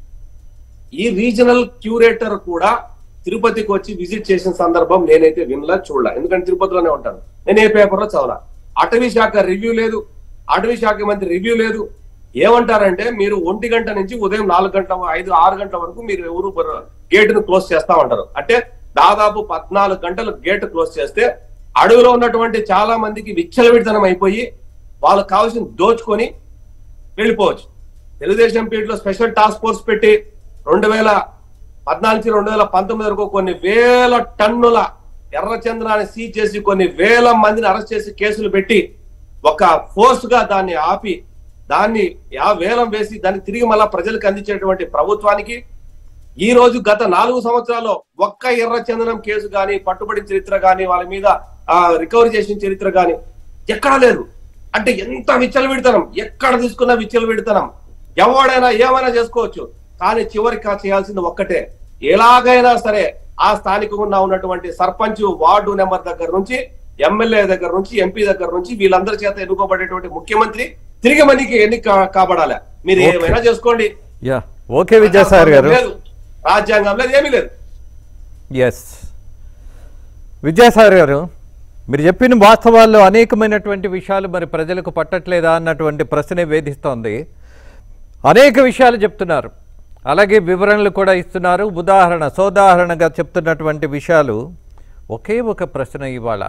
ఈ రీజనల్ క్యూరేటర్ కూడా తిరుపతికి వచ్చి విజిట్ చేసిన సందర్భం నేనైతే వినలా చూడలా ఎందుకంటే తిరుపతిలోనే ఉంటాను నేను ఏ పేపర్లో చదవలా అటవీ శాఖ రివ్యూ లేదు అటవీ శాఖ మంత్రి రివ్యూ లేదు ఏమంటారంటే మీరు ఒంటి గంట నుంచి ఉదయం నాలుగు గంటల ఐదు ఆరు గంటల వరకు మీరు ఎవరు గేట్ ను క్లోజ్ చేస్తా ఉంటారు అంటే దాదాపు పద్నాలుగు గంటలు గేట్ క్లోజ్ చేస్తే అడవిలో ఉన్నటువంటి చాలా మందికి విచ్చలవిడితనం అయిపోయి వాళ్ళకి కావాల్సిన దోచుకొని వెళ్ళిపోవచ్చు తెలుగుదేశం పీరియడ్ లో స్పెషల్ టాస్క్ ఫోర్స్ పెట్టి రెండు వేల పద్నాలుగు నుంచి రెండు వేల పంతొమ్మిది వరకు కొన్ని వేల టన్నుల ఎర్రచంద్రాన్ని సీజ్ చేసి కొన్ని వేల మందిని అరెస్ట్ చేసి కేసులు పెట్టి ఒక ఫోర్స్ గా దాన్ని ఆపి దాన్ని యా వేలం వేసి దాన్ని తిరిగి మళ్ళా ప్రజలకు అందించేటువంటి ప్రభుత్వానికి ఈ రోజు గత నాలుగు సంవత్సరాల్లో ఒక్క ఎర్రచందనం కేసు గాని పట్టుబడి చరిత్ర గాని వాళ్ళ మీద ఆ రికవరీ చేసిన చరిత్ర గాని ఎక్కడా లేదు అంటే ఎంత విచ్చలవిడితనం ఎక్కడ తీసుకున్న విచ్చలవిడితనం ఎవడైనా ఏమైనా చేసుకోవచ్చు కానీ చివరికి కా- చేయాల్సింది ఒక్కటే ఎలాగైనా సరే ఆ స్థానికంగా ఉన్నటువంటి సర్పంచ్ వార్డు నెంబర్ దగ్గర నుంచి ఎమ్మెల్యే దగ్గర నుంచి ఎంపీ దగ్గర నుంచి వీళ్ళందరి చేత ఎన్నుకోబడేటువంటి ముఖ్యమంత్రి తిరిగి మనకి ఎన్నిక కా- కాబడాలి మీరు Okay. ఏమైనా చేసుకోండి యా ఓకే విద్యాసాగర్ గారు లేదు రాజ్యాంగం లేదు ఏమీ లేదు ఎస్ విద్యాసాగర్ గారు మీరు చెప్పిన వాస్తవాల్లో అనేకమైనటువంటి విషయాలు మరి ప్రజలకు పట్టట్లేదా అన్నటువంటి ప్రశ్నే వేధిస్తోంది అనేక విషయాలు చెప్తున్నారు అలాగే వివరణలు కూడా ఇస్తున్నారు ఉదాహరణ సోదాహరణగా చెప్తున్నటువంటి విషయాలు ఒకే ఒక ప్రశ్న ఇవాళ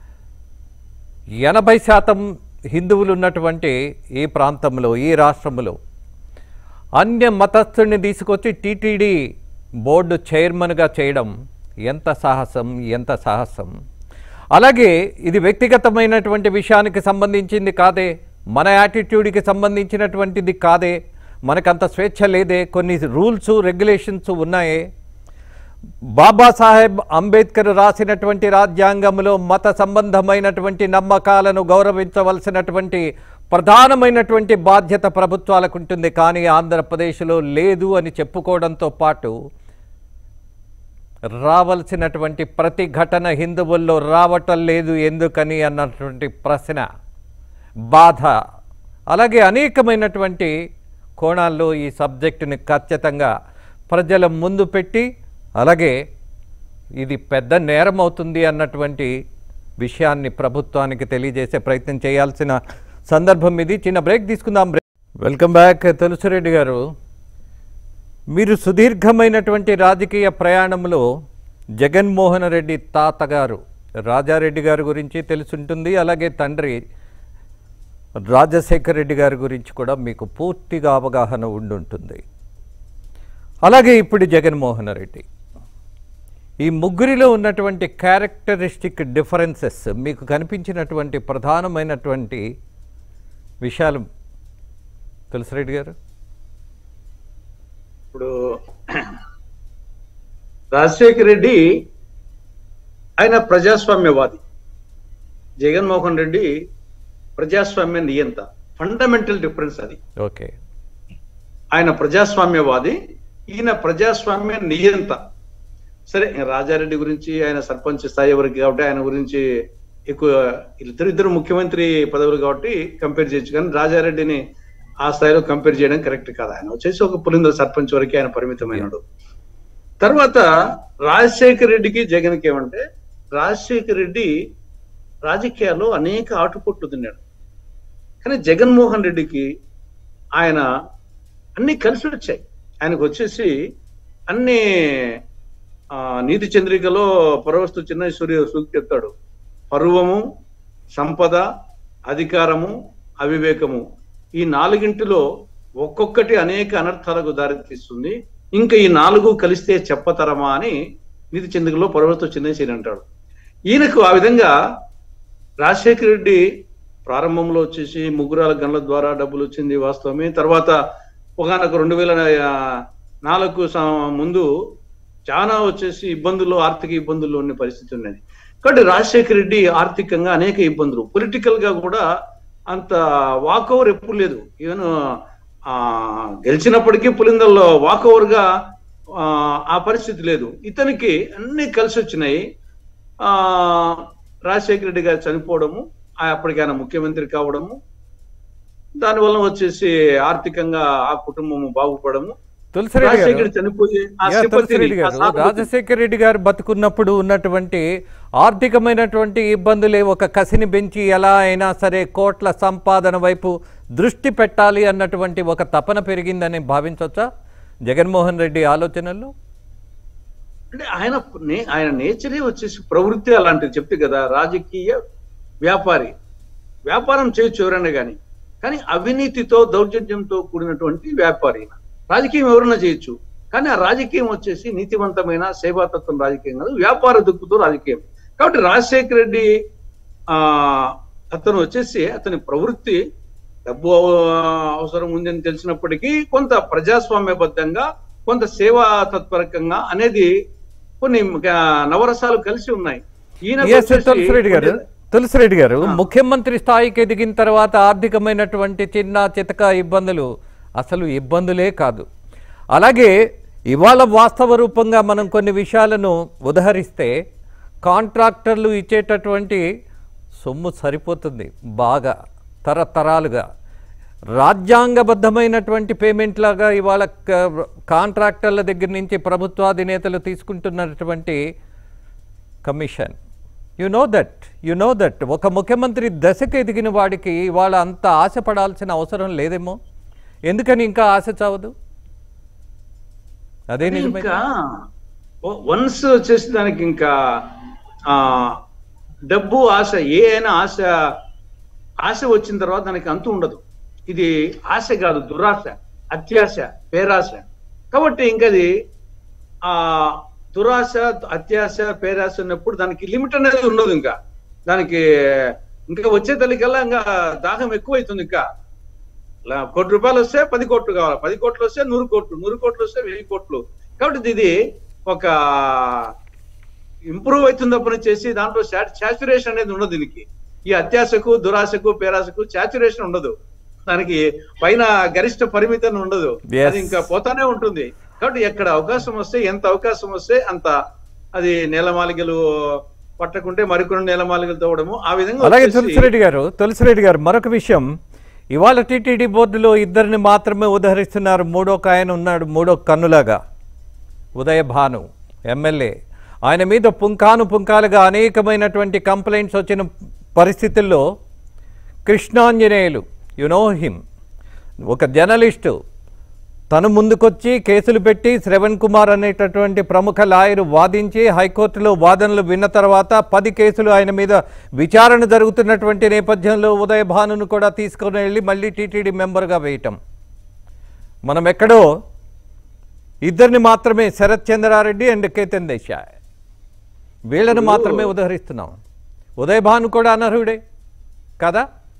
ఎనభై శాతం హిందువులు ఉన్నటువంటి ఈ ప్రాంతంలో ఈ రాష్ట్రంలో అన్య మతస్థుడిని తీసుకొచ్చి టీటీడీ బోర్డు చైర్మన్గా చేయడం ఎంత సాహసం ఎంత సాహసం అలాగే ఇది వ్యక్తిగతమైనటువంటి విషయానికి సంబంధించింది కాదే మన యాటిట్యూడ్కి సంబంధించినటువంటిది కాదే మనకంత స్వేచ్ఛ లేదే కొన్ని రూల్స్ రెగ్యులేషన్స్ ఉన్నాయే బాబాసాహెబ్ అంబేద్కర్ రాసినటువంటి రాజ్యాంగంలో మత సంబంధమైనటువంటి నమ్మకాలను గౌరవించవలసినటువంటి ప్రధానమైనటువంటి బాధ్యత ప్రభుత్వాలకు ఉంటుంది కానీ ఆంధ్రప్రదేశ్లో లేదు అని చెప్పుకోవడంతో పాటు రావలసినటువంటి ప్రతి ఘటన హిందువుల్లో రావటం లేదు ఎందుకని అన్నటువంటి ప్రశ్న బాధ అలాగే అనేకమైనటువంటి కోణాల్లో ఈ సబ్జెక్టుని ఖచ్చితంగా ప్రజల ముందు పెట్టి అలాగే ఇది పెద్ద నేరం అవుతుంది అన్నటువంటి విషయాన్ని ప్రభుత్వానికి తెలియజేసే ప్రయత్నం చేయాల్సిన సందర్భం ఇది చిన్న బ్రేక్ తీసుకుందాం బ్రేక్ వెల్కమ్ బ్యాక్ తులసిరెడ్డి గారు మీరు సుదీర్ఘమైనటువంటి రాజకీయ ప్రయాణంలో జగన్మోహన్ రెడ్డి తాతగారు రాజారెడ్డి గారి గురించి తెలుసుంటుంది అలాగే తండ్రి రాజశేఖర్ రెడ్డి గారి గురించి కూడా మీకు పూర్తిగా అవగాహన ఉండుంటుంది అలాగే ఇప్పుడు జగన్మోహన్ రెడ్డి ఈ ముగ్గురిలో ఉన్నటువంటి క్యారెక్టరిస్టిక్ డిఫరెన్సెస్ మీకు కనిపించినటువంటి ప్రధానమైనటువంటి విషయాలు తులసిరెడ్డి గారు ఇప్పుడు రాజశేఖర్ రెడ్డి ఆయన ప్రజాస్వామ్యవాది జగన్మోహన్ రెడ్డి ప్రజాస్వామ్య నియంత ఫండమెంటల్ డిఫరెన్స్ అది ఓకే ఆయన ప్రజాస్వామ్యవాది ఈయన ప్రజాస్వామ్య నియంత సరే రాజారెడ్డి గురించి ఆయన సర్పంచ్ స్థాయి వరకు కాబట్టి ఆయన గురించి ఎక్కువ ఇద్దరు ఇద్దరు ముఖ్యమంత్రి పదవులు కాబట్టి కంపేర్ చేయొచ్చు కానీ రాజారెడ్డిని ఆ స్థాయిలో కంపేర్ చేయడం కరెక్ట్ కాదు ఆయన వచ్చేసి ఒక పులింద సర్పంచ్ వరకే ఆయన పరిమితమైనడు తర్వాత రాజశేఖర్ రెడ్డికి జగన్కి ఏమంటే రాజశేఖర్ రెడ్డి రాజకీయాల్లో అనేక ఆటుపోట్లు తిన్నాడు కానీ జగన్మోహన్ రెడ్డికి ఆయన అన్ని కలిసి వచ్చాయి ఆయనకు వచ్చేసి అన్ని ఆ, నీతి చంద్రికలో పరవస్తు చిన్న సూర్య సూక్తి చెప్తాడు పర్వము సంపద అధికారము అవివేకము ఈ నాలుగింటిలో ఒక్కొక్కటి అనేక అనర్థాలకు దారితీస్తుంది ఇంకా ఈ నాలుగు కలిస్తే చెప్పతరమా అని నీతి చంద్రికలో పరవస్తు చిన్న అంటాడు ఈయనకు ఆ విధంగా రాజశేఖర రెడ్డి ప్రారంభంలో వచ్చేసి ముగ్గురాల గన్ల ద్వారా డబ్బులు వచ్చింది వాస్తవమే తర్వాత ఒకనొక రెండు వేల నాలుగు సం- ముందు చాలా వచ్చేసి ఇబ్బందులు ఆర్థిక ఇబ్బందులు ఉన్న పరిస్థితి ఉన్నది కాబట్టి రాజశేఖర రెడ్డి ఆర్థికంగా అనేక ఇబ్బందులు పొలిటికల్ గా కూడా అంత వాక్ ఓవర్ ఎప్పుడు లేదు ఈవెన్ ఆ గెలిచినప్పటికీ పులిందల్లో వాక్ ఓవర్ గా ఆ, ఆ పరిస్థితి లేదు ఇతనికి అన్ని కలిసి వచ్చినాయి ఆ రాజశేఖర రెడ్డి గారు చనిపోవడము ఆ అప్పటికి ఆయన ముఖ్యమంత్రి కావడము దానివల్ల వచ్చేసి ఆర్థికంగా ఆ కుటుంబం బాగుపడము తులసిరెడ్డి రాజశేఖర్ గారు రెడ్డి చనిపోయి ఆ యా, sympathy ని, తులసిరెడ్డి ఆ గారు సానుభూతిని రాజశేఖర్ రెడ్డి గారు బతుకున్నప్పుడు ఉన్నటువంటి ఆర్థికమైనటువంటి ఇబ్బందులే ఒక కసిని పెంచి ఎలా అయినా సరే కోట్ల సంపాదన వైపు దృష్టి పెట్టాలి అన్నటువంటి ఒక తపన పెరిగిందని భావించవచ్చా జగన్మోహన్ రెడ్డి ఆలోచనల్లో అంటే ఆయన నే- ఆయన నేచరే వచ్చేసి ప్రవృత్తి అలాంటిది చెప్తే కదా రాజకీయ వ్యాపారి వ్యాపారం చేయొచ్చు ఎవరైనా కానీ కానీ అవినీతితో దౌర్జన్యంతో కూడినటువంటి వ్యాపారి ఈయన. రాజకీయం ఎవరైనా చేయొచ్చు కానీ ఆ రాజకీయం వచ్చేసి నీతివంతమైన సేవాతత్వం రాజకీయం కాదు వ్యాపార దుక్కుతో రాజకీయం కాబట్టి రాజశేఖర రెడ్డి ఆ అతను వచ్చేసి అతని ప్రవృత్తి డబ్బు అవ- అవసరం ఉందని తెలిసినప్పటికీ కొంత ప్రజాస్వామ్యబద్ధంగా కొంత సేవా తత్పరకంగా అనేది కొన్ని ఆ, నవరసాలు కలిసి ఉన్నాయి ఈయనకు ఎస్ వచ్చేసి తులసిరెడ్డి గారు కొన్ని- తులసిరెడ్డి గారు ఆ. ముఖ్యమంత్రి స్థాయికి ఎదిగిన తర్వాత ఆర్థికమైనటువంటి చిన్న చితక ఇబ్బందులు అసలు ఇబ్బందులే కాదు అలాగే ఇవాళ వాస్తవ రూపంగా మనం కొన్ని విషయాలను ఉదహరిస్తే కాంట్రాక్టర్లు ఇచ్చేటటువంటి సొమ్ము సరిపోతుంది బాగా తరతరాలుగా రాజ్యాంగబద్ధమైనటువంటి పేమెంట్ లాగా ఇవాళ క- కాంట్రాక్టర్ల దగ్గర నుంచి ప్రభుత్వాధినేతలు తీసుకుంటున్నటువంటి commission you know that you know that ఒక ముఖ్యమంత్రి దశకు ఎదిగిన వాడికి ఇవాళ అంత ఆశపడాల్సిన అవసరం లేదేమో ఎందుకని ఇంకా ఆశ చావదు అదే నిజమే ఇంకా వన్స్ వచ్చేసి దానికి ఇంకా ఆ డబ్బు ఆశ ఏ అయినా ఆశ ఆశ వచ్చిన తర్వాత దానికి అంతు ఉండదు ఇది ఆశ కాదు దురాశ అత్యాశ పేరాశ కాబట్టి ఇంకా అది ఆ దురాశ అత్యాశ పేరాశ ఉన్నప్పుడు దానికి లిమిట్ అనేది ఉండదు ఇంకా దానికి ఇంకా వచ్చే తల్లికల్లా ఇంకా దాహం ఎక్కువైతుంది ఇంకా లా- కోటి రూపాయలు వస్తే పది కోట్లు కావాలి పది కోట్లు వస్తే నూరు కోట్లు నూరు కోట్లు వస్తే వెయ్యి కోట్లు కాబట్టి ఇది ఒక ఇంప్రూవ్ అవుతుంది అప్పుడు చేసి దాంట్లో సాచురేషన్ అనేది ఉండదు దీనికి ఈ అత్యాశకు దురాశకు పేరాశకు సాచురేషన్ ఉండదు దానికి పైన గరిష్ట పరిమితి అని ఉండదు Yes. అది ఇంకా పోతానే ఉంటుంది కాబట్టి ఎక్కడ అవకాశం వస్తే ఎంత అవకాశం వస్తే అంత అది నేలమాలికలు పట్టకుంటే మరికొన్ని నేలమాలికలు తవ్వడము ఆ విధంగా అలాగే వచ్చేసి- తులసిరెడ్డి గారు తులసిరెడ్డి గారు మరొక విషయం ఇవాళ టీటీడీ బోర్డులో ఇద్దరిని మాత్రమే ఉదహరిస్తున్నారు మూడో ఆయన ఉన్నాడు మూడో కన్నులాగా ఉదయ భాను ఎమ్మెల్యే ఆయన మీద పుంకాను పుంకాలుగా అనేకమైనటువంటి కంప్లైంట్స్ వచ్చిన పరిస్థితుల్లో కృష్ణాంజనేయులు యు నో హిమ్ ఒక జర్నలిస్టు తను ముందుకొచ్చి కేసులు పెట్టి శ్రవణ్ కుమార్ అనేటటువంటి ప్రముఖ లాయరు వాదించి హైకోర్టులో వాదనలు విన్న తర్వాత పది కేసులు ఆయన మీద విచారణ జరుగుతున్నటువంటి నేపథ్యంలో ఉదయ భానును కూడా తీసుకొని వెళ్ళి మళ్ళీ టీటీడీ మెంబర్గా వేయటం మనం ఎక్కడో ఇద్దరిని మాత్రమే శరత్ చంద్రారెడ్డి అండ్ కేతన్ దేశాయ్ వీళ్ళని మాత్రమే ఉదహరిస్తున్నాం ఉదయ భాను కూడా అనర్హుడే కదా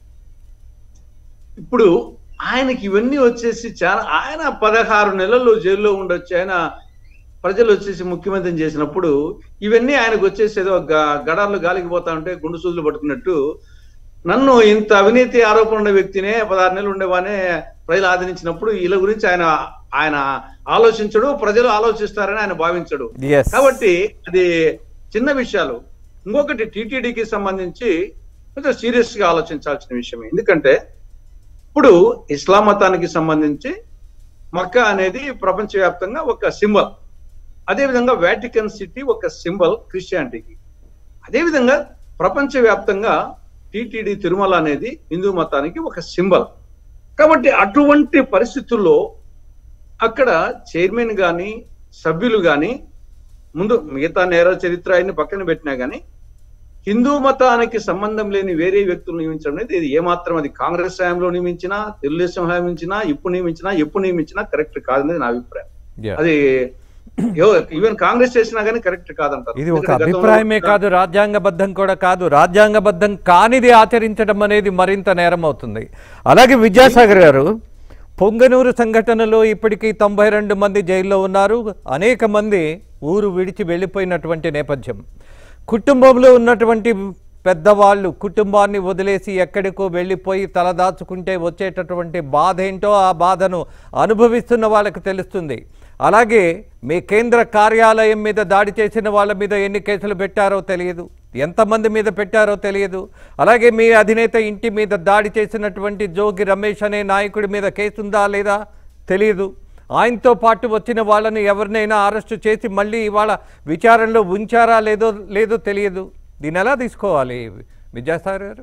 ఇప్పుడు ఆయనకి ఇవన్నీ వచ్చేసి చాలా ఆయన పదహారు నెలల్లో జైల్లో ఉండొచ్చు ఆయన ప్రజలు వచ్చేసి ముఖ్యమంత్రిని చేసినప్పుడు ఇవన్నీ ఆయనకు వచ్చేసి ఏదో గ- గడాల్లో గాలికి పోతా ఉంటే గుండు సూదులు పట్టుకున్నట్టు నన్ను ఇంత అవినీతి ఆరోపణ ఉన్న వ్యక్తినే పదహారు నెలలు ఉండేవానే ప్రజలు ఆదరించినప్పుడు వీళ్ళ గురించి ఆయన ఆయన ఆలోచించడు ప్రజలు ఆలోచిస్తారని ఆయన భావించడు ఎస్ కాబట్టి అది చిన్న విషయాలు ఇంకొకటి టీటీడీకి సంబంధించి కొంచెం సీరియస్ గా ఆలోచించాల్సిన విషయం ఎందుకంటే ఇప్పుడు ఇస్లాం మతానికి సంబంధించి మక్కా అనేది ప్రపంచవ్యాప్తంగా ఒక సింబల్ అదేవిధంగా వాటికన్ సిటీ ఒక సింబల్ క్రిస్టియానిటీకి అదేవిధంగా ప్రపంచవ్యాప్తంగా టీటీడీ తిరుమల అనేది హిందూ మతానికి ఒక సింబల్ కాబట్టి అటువంటి పరిస్థితుల్లో అక్కడ చైర్మన్ గాని సభ్యులు గాని ముందు మిగతా నేర చరిత్ర ఆయన్ని పక్కన పెట్టినా గానీ హిందూ మతానికి సంబంధం లేని వేరే వ్యక్తులు నియమించడం అనేది ఇది ఏమాత్రం అది కాంగ్రెస్ హయాంలో నియమించినా తెలుగుదేశం నియమించినా ఇప్పుడు నియమించినా ఎప్పుడు నియమించినా కరెక్ట్ కాదనేది నా అభిప్రాయం Yeah. అది ఈవెన్ కాంగ్రెస్ చేసినా గానీ కరెక్ట్ కాదంటారు ఇది ఒక ఎందుకంటే గతంలో అభిప్రాయమే కాదు రాజ్యాంగబద్ధం కూడా కాదు రాజ్యాంగబద్ధం కానిది ఆచరించడం అనేది మరింత నేరం అవుతుంది అలాగే విద్యాసాగర్ గారు పొంగనూరు సంఘటనలో ఇప్పటికీ తొంభై రెండు మంది జైల్లో ఉన్నారు అనేక మంది ఊరు విడిచి వెళ్ళిపోయినటువంటి నేపథ్యం కుటుంబంలో ఉన్నటువంటి పెద్దవాళ్ళు కుటుంబాన్ని వదిలేసి ఎక్కడికో వెళ్ళిపోయి తలదాచుకుంటే వచ్చేటటువంటి బాధ ఏంటో ఆ బాధను అనుభవిస్తున్న వాళ్ళకి తెలుస్తుంది అలాగే మీ కేంద్ర కార్యాలయం మీద దాడి చేసిన వాళ్ళ మీద ఎన్ని కేసులు పెట్టారో తెలియదు ఎంతమంది మీద పెట్టారో తెలియదు అలాగే మీ అధినేత ఇంటి మీద దాడి చేసినటువంటి జోగి రమేష్ అనే నాయకుడి మీద కేసు ఉందా లేదా తెలియదు ఆయనతో పాటు వచ్చిన వాళ్ళని ఎవరినైనా అరెస్టు చేసి మళ్ళీ ఇవాళ విచారణలో ఉంచారా లేదో లేదో తెలియదు దీన్ని ఎలా తీసుకోవాలి విద్యాసాగర్ గారు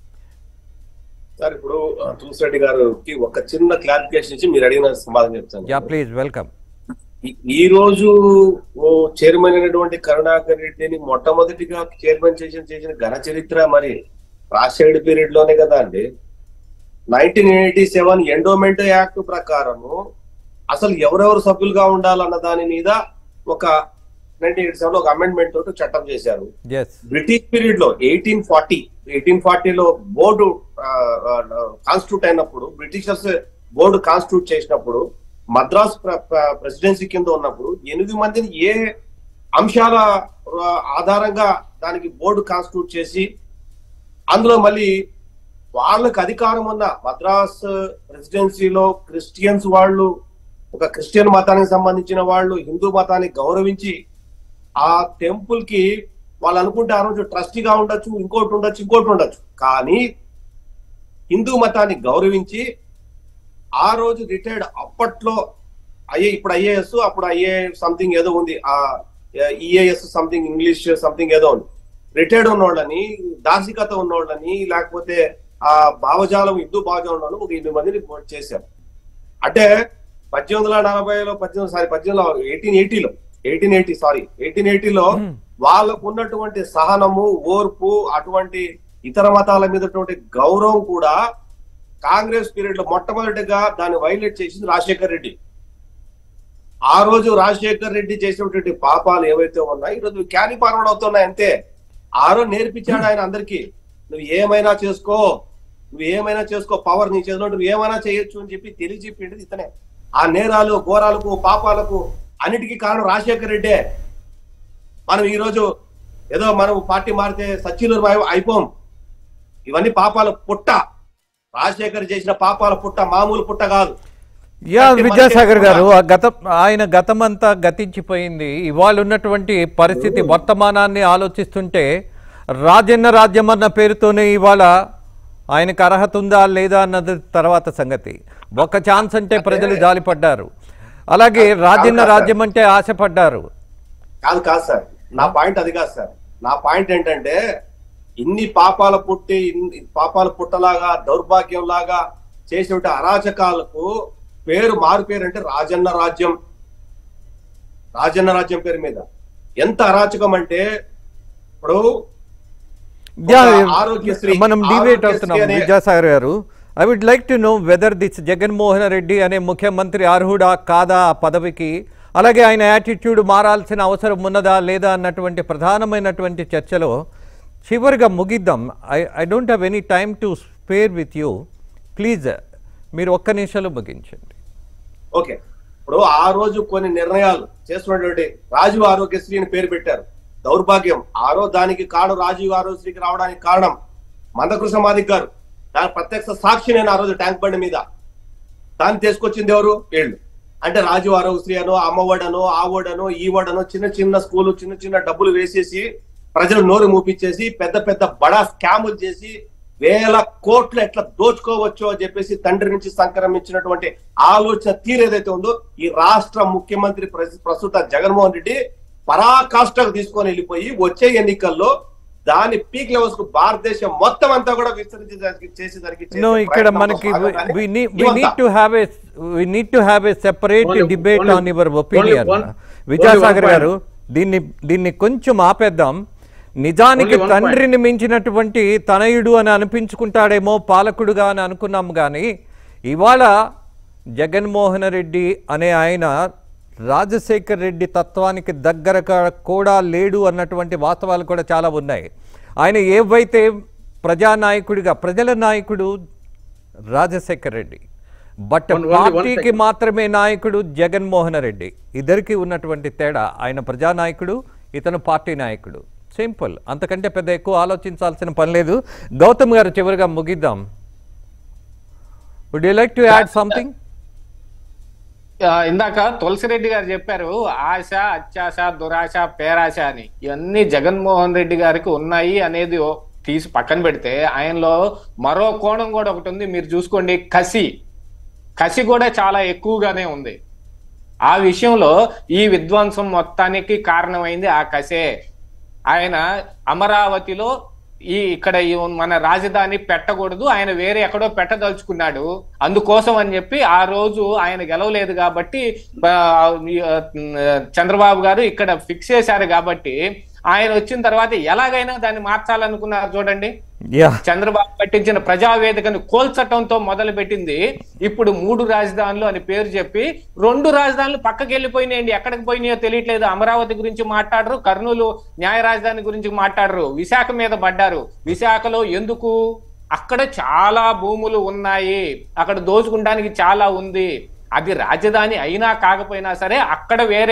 సార్ ఇప్పుడు ఆ, తులసిరెడ్డి గారికి ఒక చిన్న క్లారిఫికేషన్ ఇచ్చి మీరు అడిగిన సమాధానం చెప్తాను యా ప్లీజ్ వెల్కమ్ ఈ- ఈ రోజు ఓ చైర్మన్ అయినటువంటి కరుణాకర్ రెడ్డిని మొట్టమొదటిగా చైర్మన్ చేసిన చేసిన ఘన చరిత్ర మరి రాజశేఖర్ పీరియడ్ లోనే కదా అండి nineteen eighty seven endowment act ప్రకారము అసలు ఎవరెవరు సభ్యులుగా ఉండాలన్న దాని మీద ఒక నైన్టీన్ ఎయిటీ సెవెన్ ఒక అమెండ్మెంట్ తోటి చట్టం చేశారు ఎస్ బ్రిటిష్ పీరియడ్ లో ఎయిటీన్ ఫార్టీ ఎయిటీన్ ఫార్టీలో బోర్డు కాన్స్టిట్యూట్ అయినప్పుడు బ్రిటిషర్స్ బోర్డు కాన్స్టిట్యూట్ చేసినప్పుడు మద్రాస్ ప్రెసిడెన్సీ కింద ఉన్నప్పుడు ఎనిమిది మందిని ఏ అంశాల ఆ, ఆధారంగా దానికి బోర్డు కాన్స్టిట్యూట్ చేసి అందులో మళ్ళీ వాళ్ళకి అధికారం ఉన్న మద్రాస్ ప్రెసిడెన్సీలో క్రిస్టియన్స్ వాళ్ళు ఒక క్రిస్టియన్ మతానికి సంబంధించిన వాళ్ళు హిందూ మతాన్ని గౌరవించి ఆ టెంపుల్ కి వాళ్ళు అనుకుంటే ఆ రోజు ట్రస్టీగా ఉండొచ్చు ఇంకోటి ఉండొచ్చు ఇంకోటి ఉండొచ్చు కానీ హిందూ మతాన్ని గౌరవించి ఆ రోజు రిటైర్డ్ అప్పట్లో ఐఏ ఇప్పుడు ఐఏఎస్ అప్పుడు ఐఏ సంథింగ్ ఏదో ఉంది ఆ ఈఏఎస్ సంథింగ్ ఇంగ్లీష్ సంథింగ్ ఏదో ఉంది రిటైర్డ్ ఉన్నోళ్ళని దార్శికత ఉన్నోళ్ళని లేకపోతే ఆ భావజాలం హిందూ భావజాలం ఉన్న ఒక ఎనిమిది మందిని vote చేశారు అంటే పద్దెనిమిది వందల నలభైలో పద్దెనిమిది సారీ పద్దెనిమిది ఎయిటీన్ ఎయిటీలో ఎయిటీన్ ఎయిటీ సారీ ఎయిటీన్ ఎయిటీలో వాళ్ళకు ఉన్నటువంటి సహనము ఓర్పు అటువంటి ఇతర మతాల మీద ఉన్నటువంటి గౌరవం కూడా కాంగ్రెస్ పీరియడ్ లో మొట్టమొదటిగా దాన్ని వైలేట్ చేసింది రాజశేఖర్ రెడ్డి ఆ రోజు రాజశేఖర్ రెడ్డి చేసినటువంటి పాపాలు ఏవైతే ఉన్నాయో ఈరోజు క్యారీ ఫార్వర్డ్ అవుతున్నాయి అంతే ఆ రోజు నేర్పించాడు ఆయన అందరికీ నువ్వు ఏమైనా చేసుకో నువ్వు ఏమైనా చేసుకో పవర్ నీ చేతిలో నువ్వు ఏమైనా చేయొచ్చు అని చెప్పి తెలియజెప్పింది ఇతనే ఆ నేరాలు ఘోరాలకు పాపాలకు అన్నిటికీ కారణం రాజశేఖర్ రెడ్డే మనం ఈ రోజు ఏదో మనం పార్టీ మారితే సచివులు అయిపోం ఇవన్నీ పాపాల పుట్ట రాజశేఖర్ చేసిన పాపాల పుట్ట మామూలు పుట్ట కాదు యా అంటే విద్యాసాగర్ మనకి గారు ఆ గత ఆయన గతమంతా గతించిపోయింది ఇవాళ ఉన్నటువంటి పరిస్థితి వర్తమానాన్ని ఆలోచిస్తుంటే రాజన్న రాజ్యం అన్న పేరుతోనే ఇవాళ ఆయనకు అర్హత ఉందా లేదా అన్నది తర్వాత సంగతి ఒక ఛాన్స్ అంటే ప్రజలు జాలిపడ్డారు అలాగే రాజన్న కాదు, కాదు. రాజ్యం అంటే ఆశపడ్డారు కాదు కాదు సార్ నా పాయింట్ అది కాదు సార్ నా పాయింట్ ఏంటంటే ఇన్ని పాపాల పుట్టి ఇన్ని పాపాల పుట్టలాగా దౌర్భాగ్యం లాగా చేసేటువంటి అరాచకాలకు పేరు మారు పేరు అంటే రాజన్న రాజ్యం రాజన్న రాజ్యం పేరు మీద ఎంత అరాచకం అంటే ఇప్పుడు యా, ఒక ఆరోగ్యశ్రీ మనం డిబేట్ ఆరోగ్యశ్రీ అవుతున్నాం అనే- Vidyasagar garu I would like to know whether this Jaganmohan Reddy అనే ముఖ్యమంత్రి అర్హుడా కాదా ఆ పదవికి అలాగే ఆయన యాటిట్యూడ్ మారాల్సిన అవసరం ఉన్నదా లేదా అన్నటువంటి ప్రధానమైనటువంటి చర్చలో చివరిగా ముగిద్దాం I I don't have any time to spare with you please మీరు ఒక్క నిమిషంలో ముగించండి ఓకే ఇప్పుడు ఆ రోజు కొన్ని నిర్ణయాలు చేస్తున్నటువంటి రాజీవ్ ఆరోగ్యశ్రీ అని పేరు పెట్టారు దౌర్భాగ్యం ఆరో దానికి కారణం రాజీవ్ ఆరోగ్యశ్రీకి రావడానికి కారణం మందకృష్ణ మాదిక్ గారు దాని ప్రత్యక్ష సాక్షి నేను ఆ రోజు ట్యాంక్ బండి మీద దాన్ని తీసుకొచ్చింది ఎవరు వీళ్ళు అంటే రాజీవ్ ఆరోగ్యశ్రీ అనో అమ్మఒడనో ఆవోడనో ఈవోడనో చిన్న చిన్న స్కూలు చిన్న చిన్న డబ్బులు వేసేసి ప్రజలు నోరు మూపించేసి పెద్ద పెద్ద బడా స్కాములు చేసి వేల కోట్లు ఎట్లా దోచుకోవచ్చు అని చెప్పేసి తండ్రి నుంచి సంక్రమించినటువంటి ఆలోచన తీరు ఏదైతే ఉందో ఈ రాష్ట్ర ముఖ్యమంత్రి ప్రస్- ప్రస్తుత జగన్మోహన్ రెడ్డి పరాకాష్ఠకు తీసుకొని వెళ్ళిపోయి వచ్చే ఎన్నికల్లో దాని పీక్ లెవెల్స్ కు భారతదేశం మొత్తం అంతా కూడా విస్తరించేదానికి చేసేదానికి చేసే నో ఇక్కడ ప్రయత్నంలో మనకి భాగంగానే వి ఇవంతా. Need to have a we need to have a separate Only- debate only- on your only opinion one- Vidyasagar only one గారు దీన్ని దీన్ని కొంచెం ఆపేద్దాం నిజానికి Only one point. తండ్రిని మించినటువంటి తనయుడు అని అనిపించుకుంటాడేమో పాలకుడుగా అని అనుకున్నాం కానీ ఇవాళ జగన్మోహన్ రెడ్డి అనే ఆయన రాజశేఖర్ రెడ్డి తత్వానికి దగ్గరగా కూడా లేడు అన్నటువంటి వాస్తవాలు కూడా చాలా ఉన్నాయి ఆయన ఏవైతే ప్రజానాయకుడిగా ప్రజల నాయకుడు Rajasekhar Reddy but One- only one పార్టీకి second. మాత్రమే నాయకుడు జగన్మోహన్ రెడ్డి ఇద్దరికి ఉన్నటువంటి తేడా ఆయన ప్రజానాయకుడు ఇతను పార్టీ నాయకుడు సింపుల్ అంతకంటే పెద్ద ఎక్కువ ఆలోచించాల్సిన పని లేదు గౌతమ్ గారు చివరిగా ముగిద్దాం would you like to add something ఆ, ఇందాక తులసిరెడ్డి గారు చెప్పారు ఆశ అత్యాశ దురాశ పేరాశ అని ఇవన్నీ జగన్మోహన్ రెడ్డి గారికి ఉన్నాయి అనేది ఓ- తీసి పక్కన పెడితే ఆయనలో మరో కోణం కూడా ఒకటి ఉంది మీరు చూసుకోండి కసి కసి కూడా చాలా ఎక్కువగానే ఉంది ఆ విషయంలో ఈ విధ్వంసం మొత్తానికి కారణమైంది ఆ కసే ఆయన అమరావతిలో ఈ ఇక్కడ ఈ మన రాజధాని పెట్టకూడదు ఆయన వేరే ఎక్కడో పెట్టదలుచుకున్నాడు అందుకోసం అని చెప్పి ఆ రోజు ఆయన గెలవలేదు కాబట్టి ఆ, ఈ, ఆ, చంద్రబాబు గారు ఇక్కడ ఫిక్స్ చేశారు కాబట్టి ఆయన వచ్చిన తర్వాత ఎలాగైనా దాన్ని మార్చాలనుకున్నారు చూడండి యా చంద్రబాబు పట్టించిన ప్రజావేదికను కోల్చటంతో మొదలు పెట్టింది ఇప్పుడు మూడు రాజధానులు అని పేరు చెప్పి రెండు రాజధానులు పక్కకి వెళ్ళిపోయినాయండి ఎక్కడికి పోయినాయో తెలియట్లేదు అమరావతి గురించి మాట్లాడరు కర్నూలు న్యాయ రాజధాని గురించి మాట్లాడరు విశాఖ మీద పడ్డారు విశాఖలో ఎందుకు అక్కడ చాలా భూములు ఉన్నాయి అక్కడ దోచుకుంటానికి చాలా ఉంది అది రాజధాని అయినా కాకపోయినా సరే అక్కడ వేరే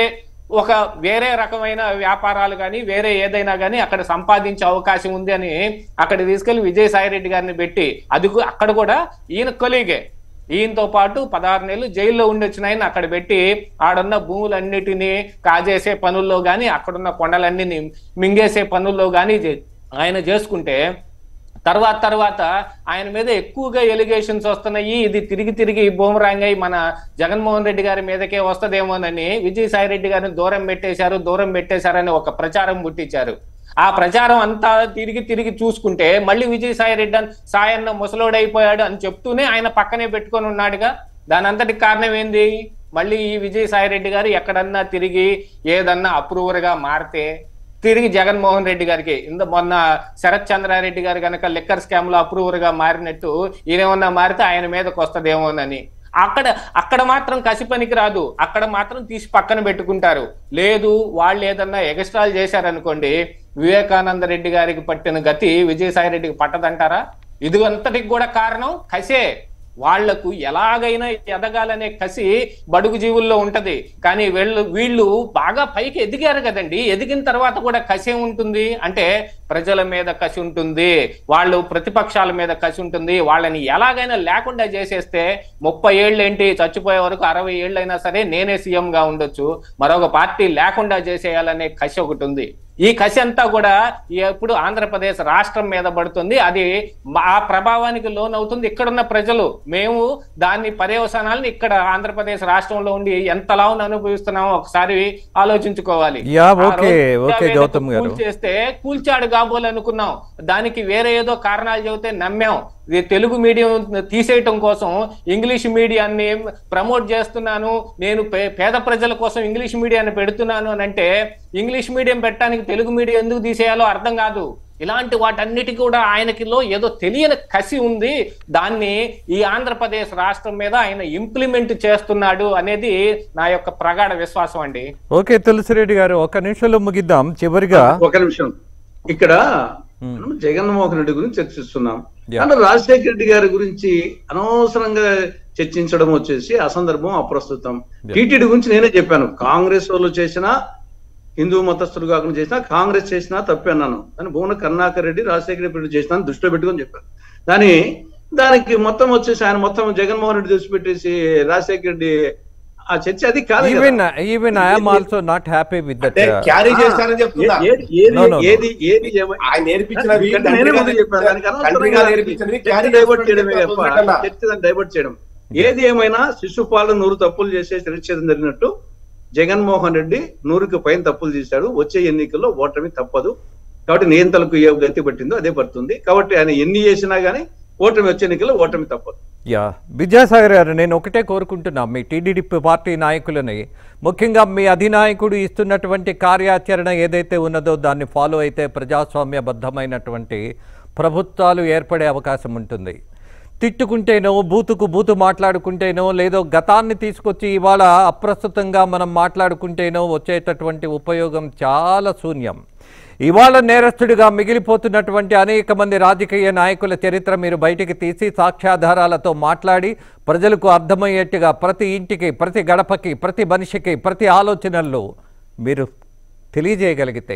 ఒక వేరే రకమైన వ్యాపారాలు కానీ వేరే ఏదైనా కానీ అక్కడ సంపాదించే అవకాశం ఉంది అని అక్కడ తీసుకెళ్లి విజయసాయి రెడ్డి గారిని పెట్టి అది కూ- అక్కడ కూడా ఈయన కొలీగే ఈయనతో పాటు పదహారు నెలలు జైల్లో ఉండొచ్చిన ఆయన అక్కడ పెట్టి ఆడున్న భూములన్నిటినీ కాజేసే పనుల్లో గాని అక్కడున్న కొండలన్నిని మింగేసే పనుల్లో గాని చే- ఆయన చేసుకుంటే తర్వాత తర్వాత ఆయన మీద ఎక్కువగా ఎలిగేషన్స్ వస్తున్నాయి ఇది తిరిగి తిరిగి బూమరాంగ్ అయి మన జగన్మోహన్ రెడ్డి గారి మీదకే వస్తదేమోనని విజయసాయి రెడ్డి గారిని దూరం పెట్టేశారు దూరం పెట్టేశారని ఒక ప్రచారం పుట్టించారు ఆ ప్రచారం అంతా తిరిగి తిరిగి చూసుకుంటే మళ్ళీ విజయసాయి రెడ్డి అని సాయన్న ముసలోడైపోయాడు అని చెప్తూనే ఆయన పక్కనే పెట్టుకొని ఉన్నాడుగా దాని అంతటికి కారణం ఏంది మళ్ళీ ఈ విజయసాయి రెడ్డి గారు ఎక్కడన్నా తిరిగి ఏదన్నా అప్రూవర్ గా మారితే తిరిగి జగన్మోహన్ రెడ్డి గారికి ఇంత మొన్న శరత్ చంద్రారెడ్డి గారు కనుక లిక్కర్ స్కామ్ లో అప్రూవర్ గా మారినట్టు ఈయనేమన్నా మారితే ఆయన మీదకి వస్తదేమోనని అక్కడ అక్కడ మాత్రం కసి పనికి రాదు అక్కడ మాత్రం తీసి పక్కన పెట్టుకుంటారు లేదు వాళ్ళు ఏదన్నా ఎగస్ట్రాల్ చేశారనుకోండి వివేకానంద రెడ్డి గారికి పట్టిన గతి విజయసాయి రెడ్డికి పట్టదంటారా ఇది అంతటికి కూడా కారణం కసే వాళ్లకు ఎలాగైనా ఎదగాలనే కసి బడుగు జీవుల్లో ఉంటది కానీ వీళ్ళు వీళ్ళు బాగా పైకి ఎదిగారు కదండి ఎదిగిన తర్వాత కూడా కసి ఉంటుంది అంటే ప్రజల మీద కసి ఉంటుంది వాళ్ళు ప్రతిపక్షాల మీద కసి ఉంటుంది వాళ్ళని ఎలాగైనా లేకుండా చేసేస్తే ముప్పై ఏళ్ళు ఏంటి చచ్చిపోయే వరకు అరవై ఏళ్ళు అయినా సరే నేనే సీఎం గా ఉండొచ్చు మరొక పార్టీ లేకుండా చేసేయాలనే కసి ఒకటి ఉంది ఈ కసి అంతా కూడా ఎప్పుడు ఆంధ్రప్రదేశ్ రాష్ట్రం మీద పడుతుంది అది మా- ఆ ప్రభావానికి లోనవుతుంది ఇక్కడున్న ప్రజలు మేము దాన్ని పర్యవసానాలను ఇక్కడ ఆంధ్రప్రదేశ్ రాష్ట్రంలో ఉండి ఎంతలావును అనుభవిస్తున్నామో ఒకసారి ఆలోచించుకోవాలి యా, ఆ ఓకే, రోజు ఓకే, మీదకు గౌతమ్ గారు. కూల్చేస్తే కూల్చాడు కాబోలు అనుకున్నాం దానికి వేరే ఏదో కారణాలు చెబితే నమ్మాం ఇది తెలుగు మీడియం తీసేయటం కోసం ఇంగ్లీష్ మీడియాన్ని ప్రమోట్ చేస్తున్నాను నేను పే- పేద ప్రజల కోసం ఇంగ్లీష్ మీడియాన్ని పెడుతున్నాను అని అంటే ఇంగ్లీష్ మీడియం పెట్టడానికి తెలుగు మీడియం ఎందుకు తీసేయాలో అర్థం కాదు ఇలాంటి వాటన్నిటి కూడా ఆయనకిలో ఏదో తెలియని కసి ఉంది దాన్ని ఈ ఆంధ్రప్రదేశ్ రాష్ట్రం మీద ఆయన ఇంప్లిమెంట్ చేస్తున్నాడు అనేది నా యొక్క ప్రగాఢ విశ్వాసం అండి ఓకే తులసిరెడ్డి గారు ఒక నిమిషంలో ముగిద్దాం చివరిగా ఒక నిమిషం ఇక్కడ మనం జగన్మోహన్ రెడ్డి గురించి చర్చిస్తున్నాం Yeah. కానీ రాజశేఖర రెడ్డి గారి గురించి అనవసరంగా చర్చించడం వచ్చేసి అసందర్భం అప్రస్తుతం టీటీడీ గురించి నేనే చెప్పాను కాంగ్రెస్ వాళ్ళు చేసినా హిందూ మతస్థులు కాకుండా చేసినా కాంగ్రెస్ చేసినా తప్పే అన్నాను కానీ భువన కరుణాకర్ రెడ్డి రాజశేఖర రెడ్డి చేసినా అని దృష్టిలో పెట్టుకొని చెప్పాను కానీ దానికి మొత్తం వచ్చేసి ఆయన మొత్తం జగన్మోహన్ రెడ్డి తెచ్చిపెట్టేసి రాజశేఖర రెడ్డి ఆ చర్చ అది కాదు కదా. Even even I'm also not happy with that అంటే క్యారీ చేస్తారని చెప్తున్నా ఏ- ఏది ఏది No, no, no. ఏది ఏది ఏమై- ఆయన నేర్పించినవి వీటిని నేనే ముందు చెప్పాను. దానికి అనవసరంగా తండ్రిగా నేర్పించినవి చర్చ క్యారీ డైవర్ట్ చేయడమే చేస్తున్నట్టు తప్ప వదిలేకన్నా. చర్చ దాన్ని డైవర్ట్ చేయడం ఏది ఏమైనా శిశుపాలను నూరు తప్పులు చేసే చరిత్ర జరిగినట్టు జగన్మోహన్ రెడ్డి నూరుకి పైన తప్పులు చేశాడు వచ్చే ఎన్నికల్లో ఓటమి తప్పదు కాబట్టి నియంత్రణకు ఏ గతి పట్టిందో అదే పడుతుంది కాబట్టి ఆయన ఎన్ని చేసినా గానీ ఓటమి వచ్చే ఎన్నికల్లో ఓటమి తప్పదు యా విద్యాసాగర్ గారు నేను ఒకటే కోరుకుంటున్నా మీ టీడీడీ పార్టీ నాయకులని ముఖ్యంగా మీ అధినాయకుడు ఇస్తున్నటువంటి కార్యాచరణ ఏదైతే ఉన్నదో దాన్ని ఫాలో అయితే ప్రజాస్వామ్యబద్ధమైనటువంటి ప్రభుత్వాలు ఏర్పడే అవకాశం ఉంటుంది తిట్టుకుంటేనో బూతుకు బూతు మాట్లాడుకుంటేనో లేదో గతాన్ని తీసుకొచ్చి ఇవాళ అప్రస్తుతంగా మనం మాట్లాడుకుంటేనో వచ్చేటటువంటి ఉపయోగం చాలా శూన్యం ఇవాళ నేరస్తుడిగా మిగిలిపోతున్నటువంటి అనేక మంది రాజకీయ నాయకుల చరిత్ర మీరు బయటికి తీసి సాక్ష్యాధారాలతో మాట్లాడి ప్రజలకు అర్థమయ్యేట్టుగా ప్రతి ఇంటికి ప్రతి గడపకి ప్రతి మనిషికి ప్రతి ఆలోచనల్లో మీరు తెలియజేయగలిగితే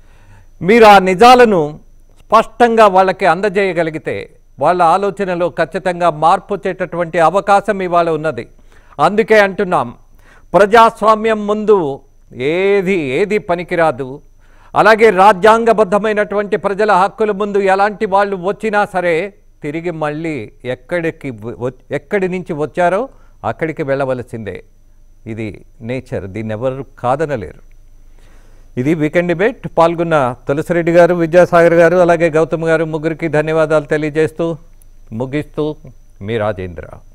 మీరు ఆ నిజాలను స్పష్టంగా వాళ్ళకి అందజేయగలిగితే వాళ్ళ ఆలోచనలో ఖచ్చితంగా మార్పు వచ్చేటటువంటి అవకాశం ఇవాళ ఉన్నది అందుకే అంటున్నాం ప్రజాస్వామ్యం ముందు ఏది ఏది పనికిరాదు అలాగే రాజ్యాంగబద్ధమైనటువంటి ప్రజల హక్కుల ముందు ఎలాంటి వాళ్ళు వచ్చినా సరే తిరిగి మళ్ళీ ఎక్కడికి వ- ఎక్కడి నుంచి వచ్చారో అక్కడికి వెళ్ళవలసిందే ఇది నేచర్ దీన్ని ఎవరు కాదనలేరు ఇది వీకెండ్ డిబేట్ పాల్గొన్న తులసిరెడ్డి గారు విద్యాసాగర్ గారు అలాగే గౌతమ్ గారు ముగ్గురికి ధన్యవాదాలు తెలియజేస్తూ ముగిస్తూ మీ రాజేంద్ర